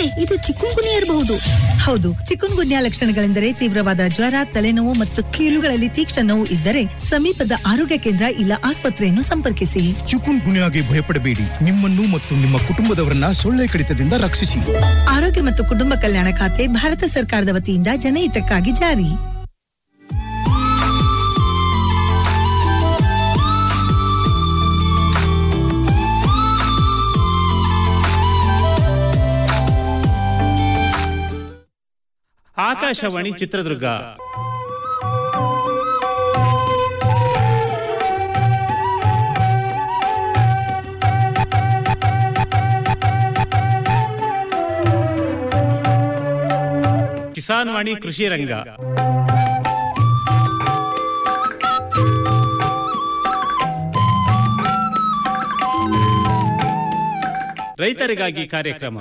ಇದು ಚಿಕ್ಕುಂಗುನಿ ಇರಬಹುದು ಹೌದು ಚಿಕುನ್ ಗುನ್ಯಾ ಲಕ್ಷಣಗಳೆಂದರೆ ತೀವ್ರವಾದ ಜ್ವರ ತಲೆನೋವು ಮತ್ತು ಕೀಲುಗಳಲ್ಲಿ ತೀಕ್ಷ್ಣ ನೋವು ಇದ್ದರೆ ಸಮೀಪದ ಆರೋಗ್ಯ ಕೇಂದ್ರ ಇಲ್ಲ ಆಸ್ಪತ್ರೆಯನ್ನು ಸಂಪರ್ಕಿಸಿ ಚಿಕುನ್ ಗುನ್ಯಾಗೆ ಭಯಪಡಬೇಡಿ ನಿಮ್ಮನ್ನು ಮತ್ತು ನಿಮ್ಮ ಕುಟುಂಬದವರನ್ನ ಸೊಳ್ಳೆ ಕಡಿತದಿಂದ ರಕ್ಷಿಸಿ ಆರೋಗ್ಯ ಮತ್ತು ಕುಟುಂಬ ಕಲ್ಯಾಣ ಖಾತೆ ಭಾರತ ಸರ್ಕಾರದ ವತಿಯಿಂದ ಜನಹಿತಕ್ಕಾಗಿ ಜಾರಿ ಆಕಾಶವಾಣಿ ಚಿತ್ರದುರ್ಗ ಕಿಸಾನ್ ವಾಣಿ ಕೃಷಿ ರಂಗ ರೈತರಿಗಾಗಿ ಕಾರ್ಯಕ್ರಮ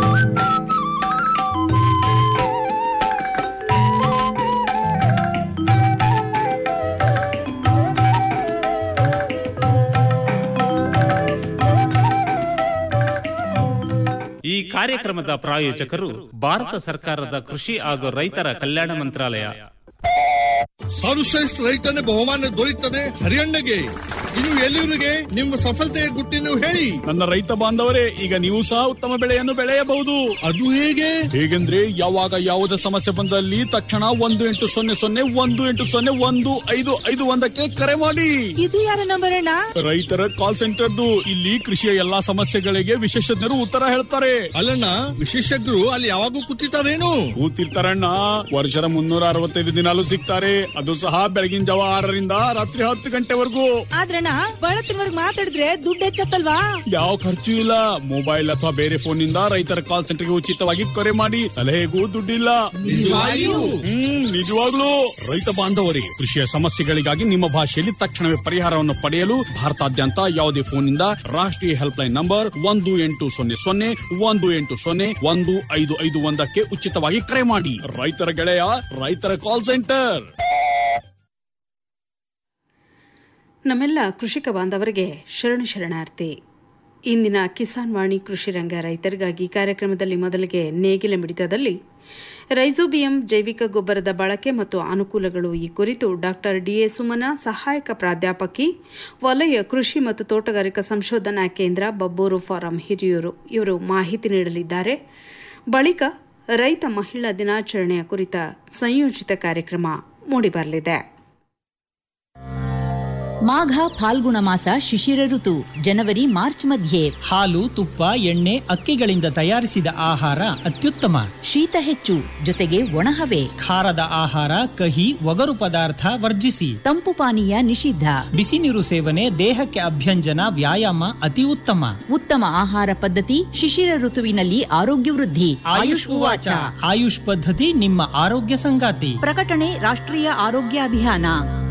ಈ ಕಾರ್ಯಕ್ರಮದ ಪ್ರಾಯೋಜಕರು ಭಾರತ ಸರ್ಕಾರದ ಕೃಷಿ ಹಾಗೂ ರೈತರ ಕಲ್ಯಾಣ ಮಂತ್ರಾಲಯ ಸರ್ವಶ್ರೇಷ್ಠ ರೈತನ ಬಹುಮಾನ ದೊರೆಯುತ್ತದೆ ಹರಿಯಣ್ಣಗೆ ಇನ್ನು ಎಲ್ಲಿವರಿಗೆ ನಿಮ್ಮ ಸಫಲತೆಯ ಗುಟ್ಟಿನ ಹೇಳಿ ನನ್ನ ರೈತ ಬಾಂಧವರೇ ಈಗ ನೀವು ಸಹ ಉತ್ತಮ ಬೆಳೆಯನ್ನು ಬೆಳೆಯಬಹುದು ಅದು ಹೇಗೆ ಹೇಗೆಂದ್ರೆ ಯಾವಾಗ ಯಾವುದೇ ಸಮಸ್ಯೆ ಬಂದಲ್ಲಿ ತಕ್ಷಣ ಒಂದು ಎಂಟು ಸೊನ್ನೆ ಸೊನ್ನೆ ಒಂದು ಎಂಟು ಸೊನ್ನೆ ಒಂದು ಐದು ಐದು ಒಂದಕ್ಕೆ ಕರೆ ಮಾಡಿ ಇದು ಯಾರ ನಂಬರ್ ಅಣ್ಣ ರೈತರ ಕಾಲ್ ಸೆಂಟರ್ದು ಇಲ್ಲಿ ಕೃಷಿಯ ಎಲ್ಲಾ ಸಮಸ್ಯೆಗಳಿಗೆ ವಿಶೇಷಜ್ಞರು ಉತ್ತರ ಹೇಳ್ತಾರೆ ಅಲ್ಲಣ್ಣ ವಿಶೇಷಜ್ಞರು ಅಲ್ಲಿ ಯಾವಾಗೂ ಕೂತಿರ್ತಾರೇನು ಕೂತಿರ್ತಾರಣ್ಣ ವರ್ಷದ ಮುನ್ನೂರ ಅರವತ್ತೈದು ದಿನಾಲು ಸಿಗ್ತಾರೆ ಅದು ಸಹ ಬೆಳಗಿನ ಜಾವ ಆರರಿಂದ ರಾತ್ರಿ ಹತ್ತು ಗಂಟೆವರೆಗೂ ಆದ್ರಣ್ಣ ಬಳತ್ತಿನವರ್ಗ್ ಮಾತಾಡಿದ್ರೆ ದುಡ್ಡು ಹೆಚ್ಚತ್ತಲ್ವಾ ಯಾವ ಖರ್ಚು ಇಲ್ಲ ಮೊಬೈಲ್ ಅಥವಾ ಬೇರೆ ಫೋನ್ ನಿಂದ ರೈತರ ಕಾಲ್ ಸೆಂಟರ್ಗೆ ಉಚಿತವಾಗಿ ಕರೆ ಮಾಡಿ ಸಲಹೆಗೂ ದುಡ್ಡಿಲ್ಲ ನಿಜವಾಗಿಯೂ? ಹ್ಮ್ ನಿಜವಾಗ್ಲೂ ರೈತ ಬಾಂಧವರೇ ಕೃಷಿಯ ಸಮಸ್ಯೆಗಳಿಗಾಗಿ ನಿಮ್ಮ ಭಾಷೆಯಲ್ಲಿ ತಕ್ಷಣವೇ ಪರಿಹಾರವನ್ನು ಪಡೆಯಲು ಭಾರತಾದ್ಯಂತ ಯಾವುದೇ ಫೋನ್ ನಿಂದ ರಾಷ್ಟ್ರೀಯ ಹೆಲ್ಪ್ ಲೈನ್ ನಂಬರ್ ಒಂದು ಎಂಟು ಸೊನ್ನೆ ಸೊನ್ನೆ ಒಂದು ಎಂಟು ಸೊನ್ನೆ ಒಂದು ಐದು ಐದು ಒಂದಕ್ಕೆ ಉಚಿತವಾಗಿ ಕರೆ ಮಾಡಿ ರೈತರ ಗೆಳೆಯ ರೈತರ ಕಾಲ್ ಸೆಂಟರ್ ನಮ್ಮೆಲ್ಲ ಕೃಷಿಕ ಬಾಂಧವರಿಗೆ ಶರಣು ಶರಣಾರ್ಥಿ ಇಂದಿನ ಕಿಸಾನ್ ವಾಣಿ ಕೃಷಿ ರಂಗ ರೈತರಿಗಾಗಿ ಕಾರ್ಯಕ್ರಮದಲ್ಲಿ ಮೊದಲಿಗೆ ನೇಗಿಲ ಮಿಡಿತದಲ್ಲಿ ರೈಸೋಬಿಯಂ ಜೈವಿಕ ಗೊಬ್ಬರದ ಬಳಕೆ ಮತ್ತು ಅನುಕೂಲಗಳು ಈ ಕುರಿತು ಡಾಕ್ಟರ್ ಡಿಎ ಸುಮನ ಸಹಾಯಕ ಪ್ರಾಧ್ಯಾಪಕಿ ವಲಯ ಕೃಷಿ ಮತ್ತು ತೋಟಗಾರಿಕಾ ಸಂಶೋಧನಾ ಕೇಂದ್ರ ಬಬ್ಬೂರು ಫಾರಂ ಹಿರಿಯೂರು ಇವರು ಮಾಹಿತಿ ನೀಡಲಿದ್ದಾರೆ ಬಳಿಕ ರೈತ ಮಹಿಳಾ ದಿನಾಚರಣೆಯ ಕುರಿತ ಸಂಯೋಜಿತ ಕಾರ್ಯಕ್ರಮ ಮೂಡಿಬರಲಿದೆ ಮಾಘ ಫಾಲ್ಗುಣ ಮಾಸ ಶಿಶಿರ ಋತು ಜನವರಿ ಮಾರ್ಚ್ ಮಧ್ಯೆ ಹಾಲು ತುಪ್ಪ ಎಣ್ಣೆ ಅಕ್ಕಿಗಳಿಂದ ತಯಾರಿಸಿದ ಆಹಾರ ಅತ್ಯುತ್ತಮ ಶೀತ ಹೆಚ್ಚು ಜೊತೆಗೆ ಒಣಹವೆ ಖಾರದ ಆಹಾರ ಕಹಿ ಒಗರು ಪದಾರ್ಥ ವರ್ಜಿಸಿ ತಂಪು ಪಾನೀಯ ನಿಷಿದ್ಧ ಬಿಸಿ ನೀರು ಸೇವನೆ ದೇಹಕ್ಕೆ ಅಭ್ಯಂಜನ ವ್ಯಾಯಾಮ ಅತಿ ಉತ್ತಮ ಉತ್ತಮ ಆಹಾರ ಪದ್ಧತಿ ಶಿಶಿರ ಋತುವಿನಲ್ಲಿ ಆರೋಗ್ಯ ವೃದ್ಧಿ ಆಯುಷ್ ಉವಾಚ ಆಯುಷ್ ಪದ್ಧತಿ ನಿಮ್ಮ ಆರೋಗ್ಯ ಸಂಗಾತಿ ಪ್ರಕಟಣೆ ರಾಷ್ಟ್ರೀಯ ಆರೋಗ್ಯ ಅಭಿಯಾನ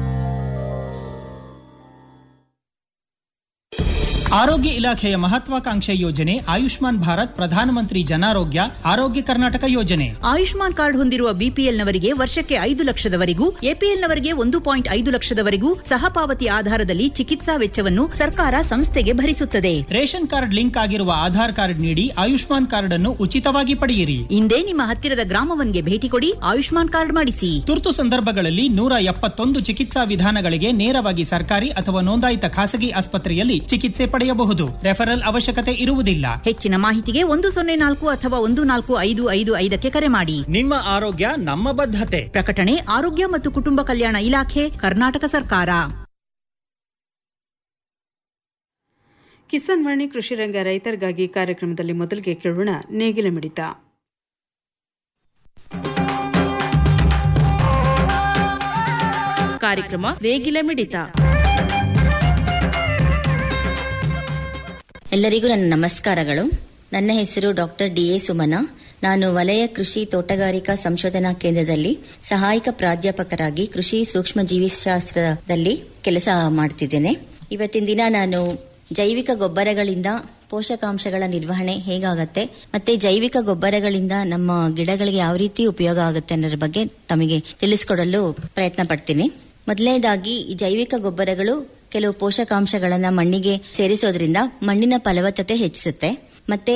ಆರೋಗ್ಯ ಇಲಾಖೆಯ ಮಹತ್ವಾಕಾಂಕ್ಷೆ ಯೋಜನೆ ಆಯುಷ್ಮಾನ್ ಭಾರತ್ ಪ್ರಧಾನಮಂತ್ರಿ ಜನಾರೋಗ್ಯ ಆರೋಗ್ಯ ಕರ್ನಾಟಕ ಯೋಜನೆ ಆಯುಷ್ಮಾನ್ ಕಾರ್ಡ್ ಹೊಂದಿರುವ ಬಿಪಿಎಲ್ನವರಿಗೆ ವರ್ಷಕ್ಕೆ ಐದು ಲಕ್ಷದವರೆಗೂ ಎಪಿಎಲ್ನವರಿಗೆ ಒಂದು ಪಾಯಿಂಟ್ ಐದು ಲಕ್ಷದವರೆಗೂ ಸಹಪಾವತಿ ಆಧಾರದಲ್ಲಿ ಚಿಕಿತ್ಸಾ ವೆಚ್ಚವನ್ನು ಸರ್ಕಾರ ಸಂಸ್ಥೆಗೆ ಭರಿಸುತ್ತದೆ ರೇಷನ್ ಕಾರ್ಡ್ ಲಿಂಕ್ ಆಗಿರುವ ಆಧಾರ್ ಕಾರ್ಡ್ ನೀಡಿ ಆಯುಷ್ಮಾನ್ ಕಾರ್ಡ್ ಅನ್ನು ಉಚಿತವಾಗಿ ಪಡೆಯಿರಿ ಇಂದೇ ನಿಮ್ಮ ಹತ್ತಿರದ ಗ್ರಾಮವನ್ಗೆ ಭೇಟಿ ಕೊಡಿ ಆಯುಷ್ಮಾನ್ ಕಾರ್ಡ್ ಮಾಡಿಸಿ ತುರ್ತು ಸಂದರ್ಭಗಳಲ್ಲಿ ನೂರ ಎಪ್ಪತ್ತೊಂದು ಚಿಕಿತ್ಸಾ ವಿಧಾನಗಳಿಗೆ ನೇರವಾಗಿ ಸರ್ಕಾರಿ ಅಥವಾ ನೋಂದಾಯಿತ ಖಾಸಗಿ ಆಸ್ಪತ್ರೆಯಲ್ಲಿ ಚಿಕಿತ್ಸೆ ಪಡೆಯಬಹುದು ರೆಫರಲ್ ಅವಶ್ಯಕತೆ ಇರುವುದಿಲ್ಲ ಹೆಚ್ಚಿನ ಮಾಹಿತಿಗೆ ಒಂದು ಸೊನ್ನೆ ನಾಲ್ಕು ಅಥವಾ ಒಂದು ನಾಲ್ಕು ಐದು ಐದು ಐದಕ್ಕೆ ಕರೆ ಮಾಡಿ ನಿಮ್ಮ ಆರೋಗ್ಯ ನಮ್ಮ ಬದ್ಧತೆ ಪ್ರಕಟಣೆ ಆರೋಗ್ಯ ಮತ್ತು ಕುಟುಂಬ ಕಲ್ಯಾಣ ಇಲಾಖೆ ಕರ್ನಾಟಕ ಸರ್ಕಾರ ಕಿಸಾನ್ ವಾಣಿ ಕೃಷಿ ರಂಗ ರೈತರಿಗಾಗಿ ಕಾರ್ಯಕ್ರಮದಲ್ಲಿ ಮೊದಲಿಗೆ ಕೇಳೋಣ ನೇಗಿಲ ಮಿಡಿತ ಕಾರ್ಯಕ್ರಮ ನೇಗಿಲ ಮಿಡಿತ ಎಲ್ಲರಿಗೂ ನನ್ನ ನಮಸ್ಕಾರಗಳು ನನ್ನ ಹೆಸರು ಡಾಕ್ಟರ್ ಡಿ ಎ ಸುಮನ ನಾನು ವಲಯ ಕೃಷಿ ತೋಟಗಾರಿಕಾ ಸಂಶೋಧನಾ ಕೇಂದ್ರದಲ್ಲಿ ಸಹಾಯಕ ಪ್ರಾಧ್ಯಾಪಕರಾಗಿ ಕೃಷಿ ಸೂಕ್ಷ್ಮ ಜೀವಿಶಾಸ್ತ್ರದಲ್ಲಿ ಕೆಲಸ ಮಾಡ್ತಿದ್ದೇನೆ ಇವತ್ತಿನ ದಿನ ನಾನು ಜೈವಿಕ ಗೊಬ್ಬರಗಳಿಂದ ಪೋಷಕಾಂಶಗಳ ನಿರ್ವಹಣೆ ಹೇಗಾಗತ್ತೆ ಮತ್ತೆ ಜೈವಿಕ ಗೊಬ್ಬರಗಳಿಂದ ನಮ್ಮ ಗಿಡಗಳಿಗೆ ಯಾವ ರೀತಿ ಉಪಯೋಗ ಆಗುತ್ತೆ ಅನ್ನೋದ್ರ ಬಗ್ಗೆ ತಮಗೆ ತಿಳಿಸ್ಕೊಡಲು ಪ್ರಯತ್ನ ಪಡ್ತೀನಿ ಮೊದಲನೇದಾಗಿ ಈ ಜೈವಿಕ ಗೊಬ್ಬರಗಳು ಕೆಲವು ಪೋಷಕಾಂಶಗಳನ್ನ ಮಣ್ಣಿಗೆ ಸೇರಿಸೋದ್ರಿಂದ ಮಣ್ಣಿನ ಫಲವತ್ತತೆ ಹೆಚ್ಚಿಸುತ್ತೆ ಮತ್ತೆ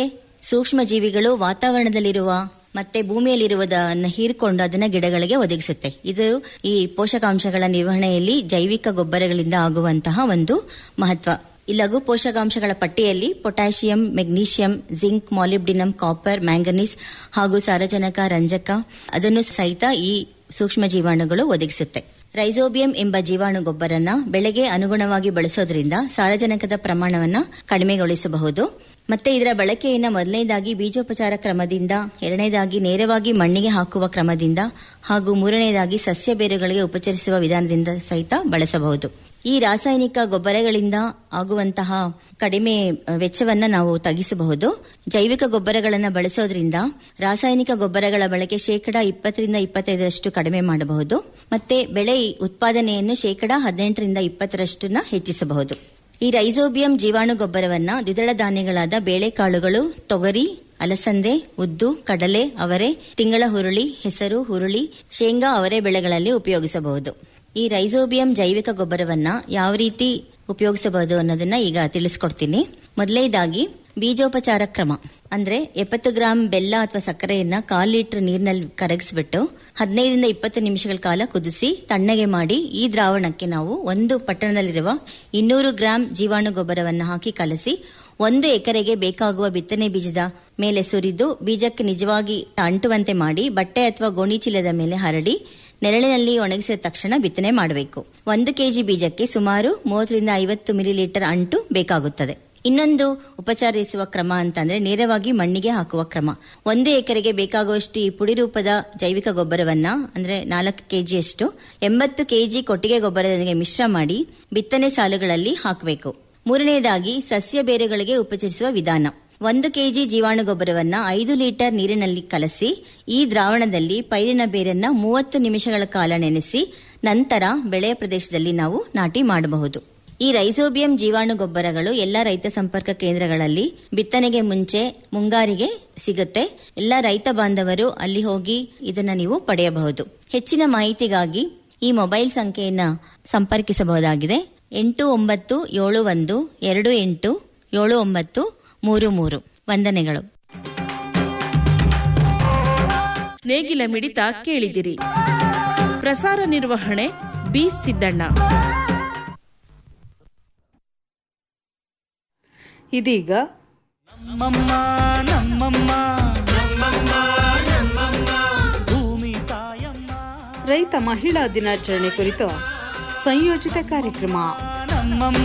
ಸೂಕ್ಷ್ಮ ಜೀವಿಗಳು ವಾತಾವರಣದಲ್ಲಿರುವ ಮತ್ತೆ ಭೂಮಿಯಲ್ಲಿರುವುದನ್ನು ಹೀರಿಕೊಂಡು ಅದನ್ನ ಗಿಡಗಳಿಗೆ ಒದಗಿಸುತ್ತೆ ಇದು ಈ ಪೋಷಕಾಂಶಗಳ ನಿರ್ವಹಣೆಯಲ್ಲಿ ಜೈವಿಕ ಗೊಬ್ಬರಗಳಿಂದ ಆಗುವಂತಹ ಒಂದು ಮಹತ್ವ ಈ ಲಘು ಪೋಷಕಾಂಶಗಳ ಪಟ್ಟಿಯಲ್ಲಿ potassium magnesium zinc molybdenum copper manganese ಹಾಗೂ ಸಾರಜನಕ ರಂಜಕ ಅದನ್ನು ಸಹಿತ ಈ ಸೂಕ್ಷ್ಮ ಜೀವಾಣುಗಳು ಒದಗಿಸುತ್ತೆ ರೈಸೋಬಿಯಂ ಎಂಬ ಜೀವಾಣು ಗೊಬ್ಬರನ ಬೆಳೆಗೆ ಅನುಗುಣವಾಗಿ ಬಳಸೋದ್ರಿಂದ ಸಾರಜನಕದ ಪ್ರಮಾಣವನ್ನ ಕಡಿಮೆಗೊಳಿಸಬಹುದು ಮತ್ತೆ ಇದರ ಬಳಕೆಯನ್ನ ಮೊದಲನೇದಾಗಿ ಬೀಜೋಪಚಾರ ಕ್ರಮದಿಂದ ಎರಡನೇದಾಗಿ ನೇರವಾಗಿ ಮಣ್ಣಿಗೆ ಹಾಕುವ ಕ್ರಮದಿಂದ ಹಾಗೂ ಮೂರನೇದಾಗಿ ಸಸ್ಯ ಬೇರುಗಳಿಗೆ ಉಪಚರಿಸುವ ವಿಧಾನದಿಂದ ಸಹಿತ ಬಳಸಬಹುದು ಈ ರಾಸಾಯನಿಕ ಗೊಬ್ಬರಗಳಿಂದ ಆಗುವಂತಹ ಕಡಿಮೆ ವೆಚ್ಚವನ್ನ ನಾವು ತಗ್ಗಿಸಬಹುದು ಜೈವಿಕ ಗೊಬ್ಬರಗಳನ್ನು ಬಳಸೋದ್ರಿಂದ ರಾಸಾಯನಿಕ ಗೊಬ್ಬರಗಳ ಬಳಕೆ ಶೇಕಡ ಇಪ್ಪತ್ತರಿಂದ ಇಪ್ಪತ್ತೈದರಷ್ಟು ಕಡಿಮೆ ಮಾಡಬಹುದು ಮತ್ತೆ ಬೆಳೆ ಉತ್ಪಾದನೆಯನ್ನು ಶೇಕಡ ಹದಿನೆಂಟರಿಂದ ಇಪ್ಪತ್ತರಷ್ಟನ್ನ ಹೆಚ್ಚಿಸಬಹುದು ಈ ರೈಸೋಬಿಯಂ ಜೀವಾಣು ಗೊಬ್ಬರವನ್ನ ದ್ವಿದಳ ಧಾನ್ಯಗಳಾದ ಬೇಳೆಕಾಳುಗಳು ತೊಗರಿ ಅಲಸಂದೆ ಉದ್ದು ಕಡಲೆ ಅವರೆ ತಿಂಗಳ ಹುರುಳಿ ಹೆಸರು ಹುರುಳಿ ಶೇಂಗಾ ಅವರೆ ಬೆಳೆಗಳಲ್ಲಿ ಉಪಯೋಗಿಸಬಹುದು ಈ ರೈಸೋಬಿಯಂ ಜೈವಿಕ ಗೊಬ್ಬರವನ್ನ ಯಾವ ರೀತಿ ಉಪಯೋಗಿಸಬಹುದು ಅನ್ನೋದನ್ನ ಈಗ ತಿಳಿಸ್ಕೊಡ್ತೀನಿ ಮೊದಲನೇದಾಗಿ ಬೀಜೋಪಚಾರ ಕ್ರಮ ಅಂದ್ರೆ ಎಪ್ಪತ್ತು ಗ್ರಾಂ ಬೆಲ್ಲ ಅಥವಾ ಸಕ್ಕರೆಯನ್ನ ಕಾಲ್ ಲೀಟರ್ ನೀರಿನಲ್ಲಿ ಕರಗಿಸ್ಬಿಟ್ಟು ಹದಿನೈದರಿಂದ ಇಪ್ಪತ್ತು ನಿಮಿಷಗಳ ಕಾಲ ಕುದಿಸಿ ತಣ್ಣಗೆ ಮಾಡಿ ಈ ದ್ರಾವಣಕ್ಕೆ ನಾವು ಒಂದು ಪಟ್ಟಣದಲ್ಲಿರುವ ಇನ್ನೂರು ಗ್ರಾಂ ಜೀವಾಣು ಗೊಬ್ಬರವನ್ನು ಹಾಕಿ ಕಲಸಿ ಒಂದು ಎಕರೆಗೆ ಬೇಕಾಗುವ ಬಿತ್ತನೆ ಬೀಜದ ಮೇಲೆ ಸುರಿದು ಬೀಜಕ್ಕೆ ನಿಜವಾಗಿ ಅಂಟುವಂತೆ ಮಾಡಿ ಬಟ್ಟೆ ಅಥವಾ ಗೋಣಿ ಚೀಲದ ಮೇಲೆ ಹರಡಿ ನೆರಳಿನಲ್ಲಿ ಒಣಗಿಸಿದ ತಕ್ಷಣ ಬಿತ್ತನೆ ಮಾಡಬೇಕು ಒಂದು ಕೆಜಿ ಬೀಜಕ್ಕೆ ಸುಮಾರು ಮೂವತ್ತರಿಂದ ಐವತ್ತು ಮಿಲಿಲೀಟರ್ ಅಂಟು ಬೇಕಾಗುತ್ತದೆ ಇನ್ನೊಂದು ಉಪಚರಿಸುವ ಕ್ರಮ ಅಂತಂದ್ರೆ ನೇರವಾಗಿ ಮಣ್ಣಿಗೆ ಹಾಕುವ ಕ್ರಮ ಒಂದು ಎಕರೆಗೆ ಬೇಕಾಗುವಷ್ಟು ಈ ಪುಡಿ ರೂಪದ ಜೈವಿಕ ಗೊಬ್ಬರವನ್ನ ಅಂದ್ರೆ ನಾಲ್ಕು ಕೆಜಿಯಷ್ಟು ಎಂಬತ್ತು ಕೆಜಿ ಕೊಟ್ಟಿಗೆ ಗೊಬ್ಬರದೊಂದಿಗೆ ಮಿಶ್ರ ಮಾಡಿ ಬಿತ್ತನೆ ಸಾಲುಗಳಲ್ಲಿ ಹಾಕಬೇಕು ಮೂರನೆಯದಾಗಿ ಸಸ್ಯ ಬೇರುಗಳಿಗೆ ಉಪಚರಿಸುವ ವಿಧಾನ ಒಂದು ಕೆಜಿ ಜೀವಾಣು ಗೊಬ್ಬರವನ್ನ ಐದು ಲೀಟರ್ ನೀರಿನಲ್ಲಿ ಕಲಸಿ ಈ ದ್ರಾವಣದಲ್ಲಿ ಪೈರಿನ ಬೇರನ್ನ ಮೂವತ್ತು ನಿಮಿಷಗಳ ಕಾಲ ನೆನೆಸಿ ನಂತರ ಬೆಳೆಯ ಪ್ರದೇಶದಲ್ಲಿ ನಾವು ನಾಟಿ ಮಾಡಬಹುದು ಈ ರೈಸೋಬಿಯಂ ಜೀವಾಣು ಗೊಬ್ಬರಗಳು ಎಲ್ಲ ರೈತ ಸಂಪರ್ಕ ಕೇಂದ್ರಗಳಲ್ಲಿ ಬಿತ್ತನೆಗೆ ಮುಂಚೆ ಮುಂಗಾರಿಗೆ ಸಿಗುತ್ತೆ ಎಲ್ಲ ರೈತ ಬಾಂಧವರು ಅಲ್ಲಿ ಹೋಗಿ ಇದನ್ನ ನೀವು ಪಡೆಯಬಹುದು ಹೆಚ್ಚಿನ ಮಾಹಿತಿಗಾಗಿ ಈ ಮೊಬೈಲ್ ಸಂಖ್ಯೆಯನ್ನ ಸಂಪರ್ಕಿಸಬಹುದಾಗಿದೆ ಎಂಟು ಒಂಬತ್ತು ಏಳು ಒಂದು ಎರಡು ಎಂಟು ಏಳು ಒಂಬತ್ತು ಮೂರು ಮೂರು ವಂದನೆಗಳು ನೇಗಿಲ ಮಿಡಿತ ಕೇಳಿದಿರಿ ಪ್ರಸಾರ ನಿರ್ವಹಣೆ ಬಿ ಸಿದ್ದಣ್ಣ ಇದೀಗ ನಮ್ಮಮ್ಮ ನಮ್ಮಮ್ಮ ಭೂಮಿ ತಾಯಮ್ಮ ರೈತ ಮಹಿಳಾ ದಿನಾಚರಣೆ ಕುರಿತು ಸಂಯೋಜಿತ ಕಾರ್ಯಕ್ರಮ ನಮ್ಮಮ್ಮ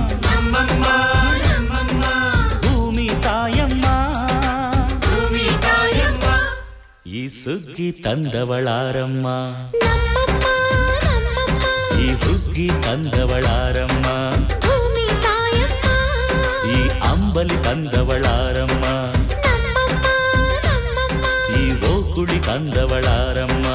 ಭೂಮಿ ತಾಯಮ್ಮ ಭೂಮಿ ತಾಯಮ್ಮ ಈ ಸುಗ್ಗಿ ತಂದವಳಾರಮ್ಮ ಈ ಹುಗ್ಗಿ ತಂದವಳಾರಮ್ಮ ಈ ಅಂಬಲಿ ತಂದವಳಾರಮ್ಮ ಈ ಓಕುಳಿ ತಂದವಳಾರಮ್ಮ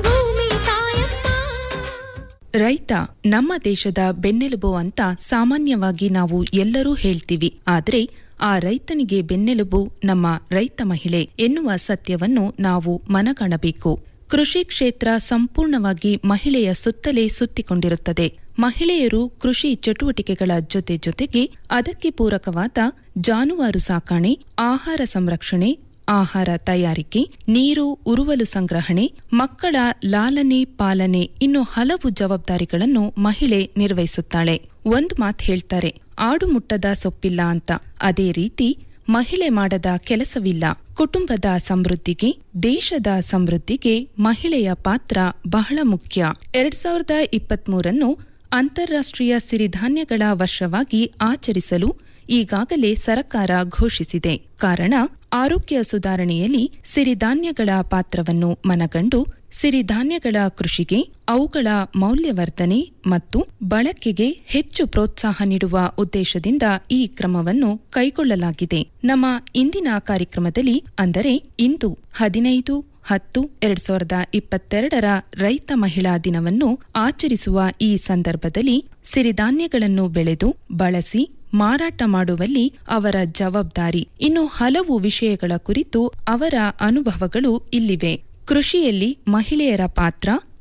ರೈತ ನಮ್ಮ ದೇಶದ ಬೆನ್ನೆಲುಬು ಅಂತ ಸಾಮಾನ್ಯವಾಗಿ ನಾವು ಎಲ್ಲರೂ ಹೇಳ್ತೀವಿ ಆದ್ರೆ ಆ ರೈತನಿಗೆ ಬೆನ್ನೆಲುಬು ನಮ್ಮ ರೈತ ಮಹಿಳೆ ಎನ್ನುವ ಸತ್ಯವನ್ನು ನಾವು ಮನಗಾಣಬೇಕು ಕೃಷಿ ಕ್ಷೇತ್ರ ಸಂಪೂರ್ಣವಾಗಿ ಮಹಿಳೆಯ ಸುತ್ತಲೇ ಸುತ್ತಿಕೊಂಡಿರುತ್ತದೆ ಮಹಿಳೆಯರು ಕೃಷಿ ಚಟುವಟಿಕೆಗಳ ಜೊತೆ ಜೊತೆಗೆ ಅದಕ್ಕೆ ಪೂರಕವಾದ ಜಾನುವಾರು ಸಾಕಣೆ ಆಹಾರ ಸಂರಕ್ಷಣೆ ಆಹಾರ ತಯಾರಿಕೆ ನೀರು ಉರುವಲು ಸಂಗ್ರಹಣೆ ಮಕ್ಕಳ ಲಾಲನೆ ಪಾಲನೆ ಇನ್ನು ಹಲವು ಜವಾಬ್ದಾರಿಗಳನ್ನು ಮಹಿಳೆ ನಿರ್ವಹಿಸುತ್ತಾಳೆ ಒಂದ್ ಮಾತ್ ಹೇಳ್ತಾರೆ ಆಡು ಮುಟ್ಟದ ಸೊಪ್ಪಿಲ್ಲ ಅಂತ ಅದೇ ರೀತಿ ಮಹಿಳೆ ಮಾಡದ ಕೆಲಸವಿಲ್ಲ ಕುಟುಂಬದ ಸಮೃದ್ಧಿಗೆ ದೇಶದ ಸಮೃದ್ಧಿಗೆ ಮಹಿಳೆಯ ಪಾತ್ರ ಬಹಳ ಮುಖ್ಯ ಎರಡ್ ಸಾವಿರದ ಇಪ್ಪತ್ಮೂರನ್ನು ಅಂತಾರಾಷ್ಟ್ರೀಯ ಸಿರಿಧಾನ್ಯಗಳ ವರ್ಷವಾಗಿ ಆಚರಿಸಲು ಈಗಾಗಲೇ ಸರ್ಕಾರ ಘೋಷಿಸಿದೆ ಕಾರಣ ಆರೋಗ್ಯ ಸುಧಾರಣೆಯಲ್ಲಿ ಸಿರಿಧಾನ್ಯಗಳ ಪಾತ್ರವನ್ನು ಮನಗಂಡು ಸಿರಿಧಾನ್ಯಗಳ ಕೃಷಿಗೆ ಅವುಗಳ ಮೌಲ್ಯವರ್ಧನೆ ಮತ್ತು ಬಳಕೆಗೆ ಹೆಚ್ಚು ಪ್ರೋತ್ಸಾಹ ನೀಡುವ ಉದ್ದೇಶದಿಂದ ಈ ಕ್ರಮವನ್ನು ಕೈಗೊಳ್ಳಲಾಗಿದೆ ನಮ್ಮ ಇಂದಿನ ಕಾರ್ಯಕ್ರಮದಲ್ಲಿ ಅಂದರೆ ಇಂದು ಹದಿನೈದು ಹತ್ತು ಎರಡ್ ಸಾವಿರದ ಇಪ್ಪತ್ತೆರಡರ ರೈತ ಮಹಿಳಾ ದಿನವನ್ನು ಆಚರಿಸುವ ಈ ಸಂದರ್ಭದಲ್ಲಿ ಸಿರಿಧಾನ್ಯಗಳನ್ನು ಬೆಳೆದು ಬಳಸಿ ಮಾರಾಟ ಮಾಡುವಲ್ಲಿ ಅವರ ಜವಾಬ್ದಾರಿ ಇನ್ನು ಹಲವು ವಿಷಯಗಳ ಕುರಿತು ಅವರ ಅನುಭವಗಳು ಇಲ್ಲಿವೆ ಕೃಷಿಯಲ್ಲಿ ಮಹಿಳೆಯರ ಪಾತ್ರ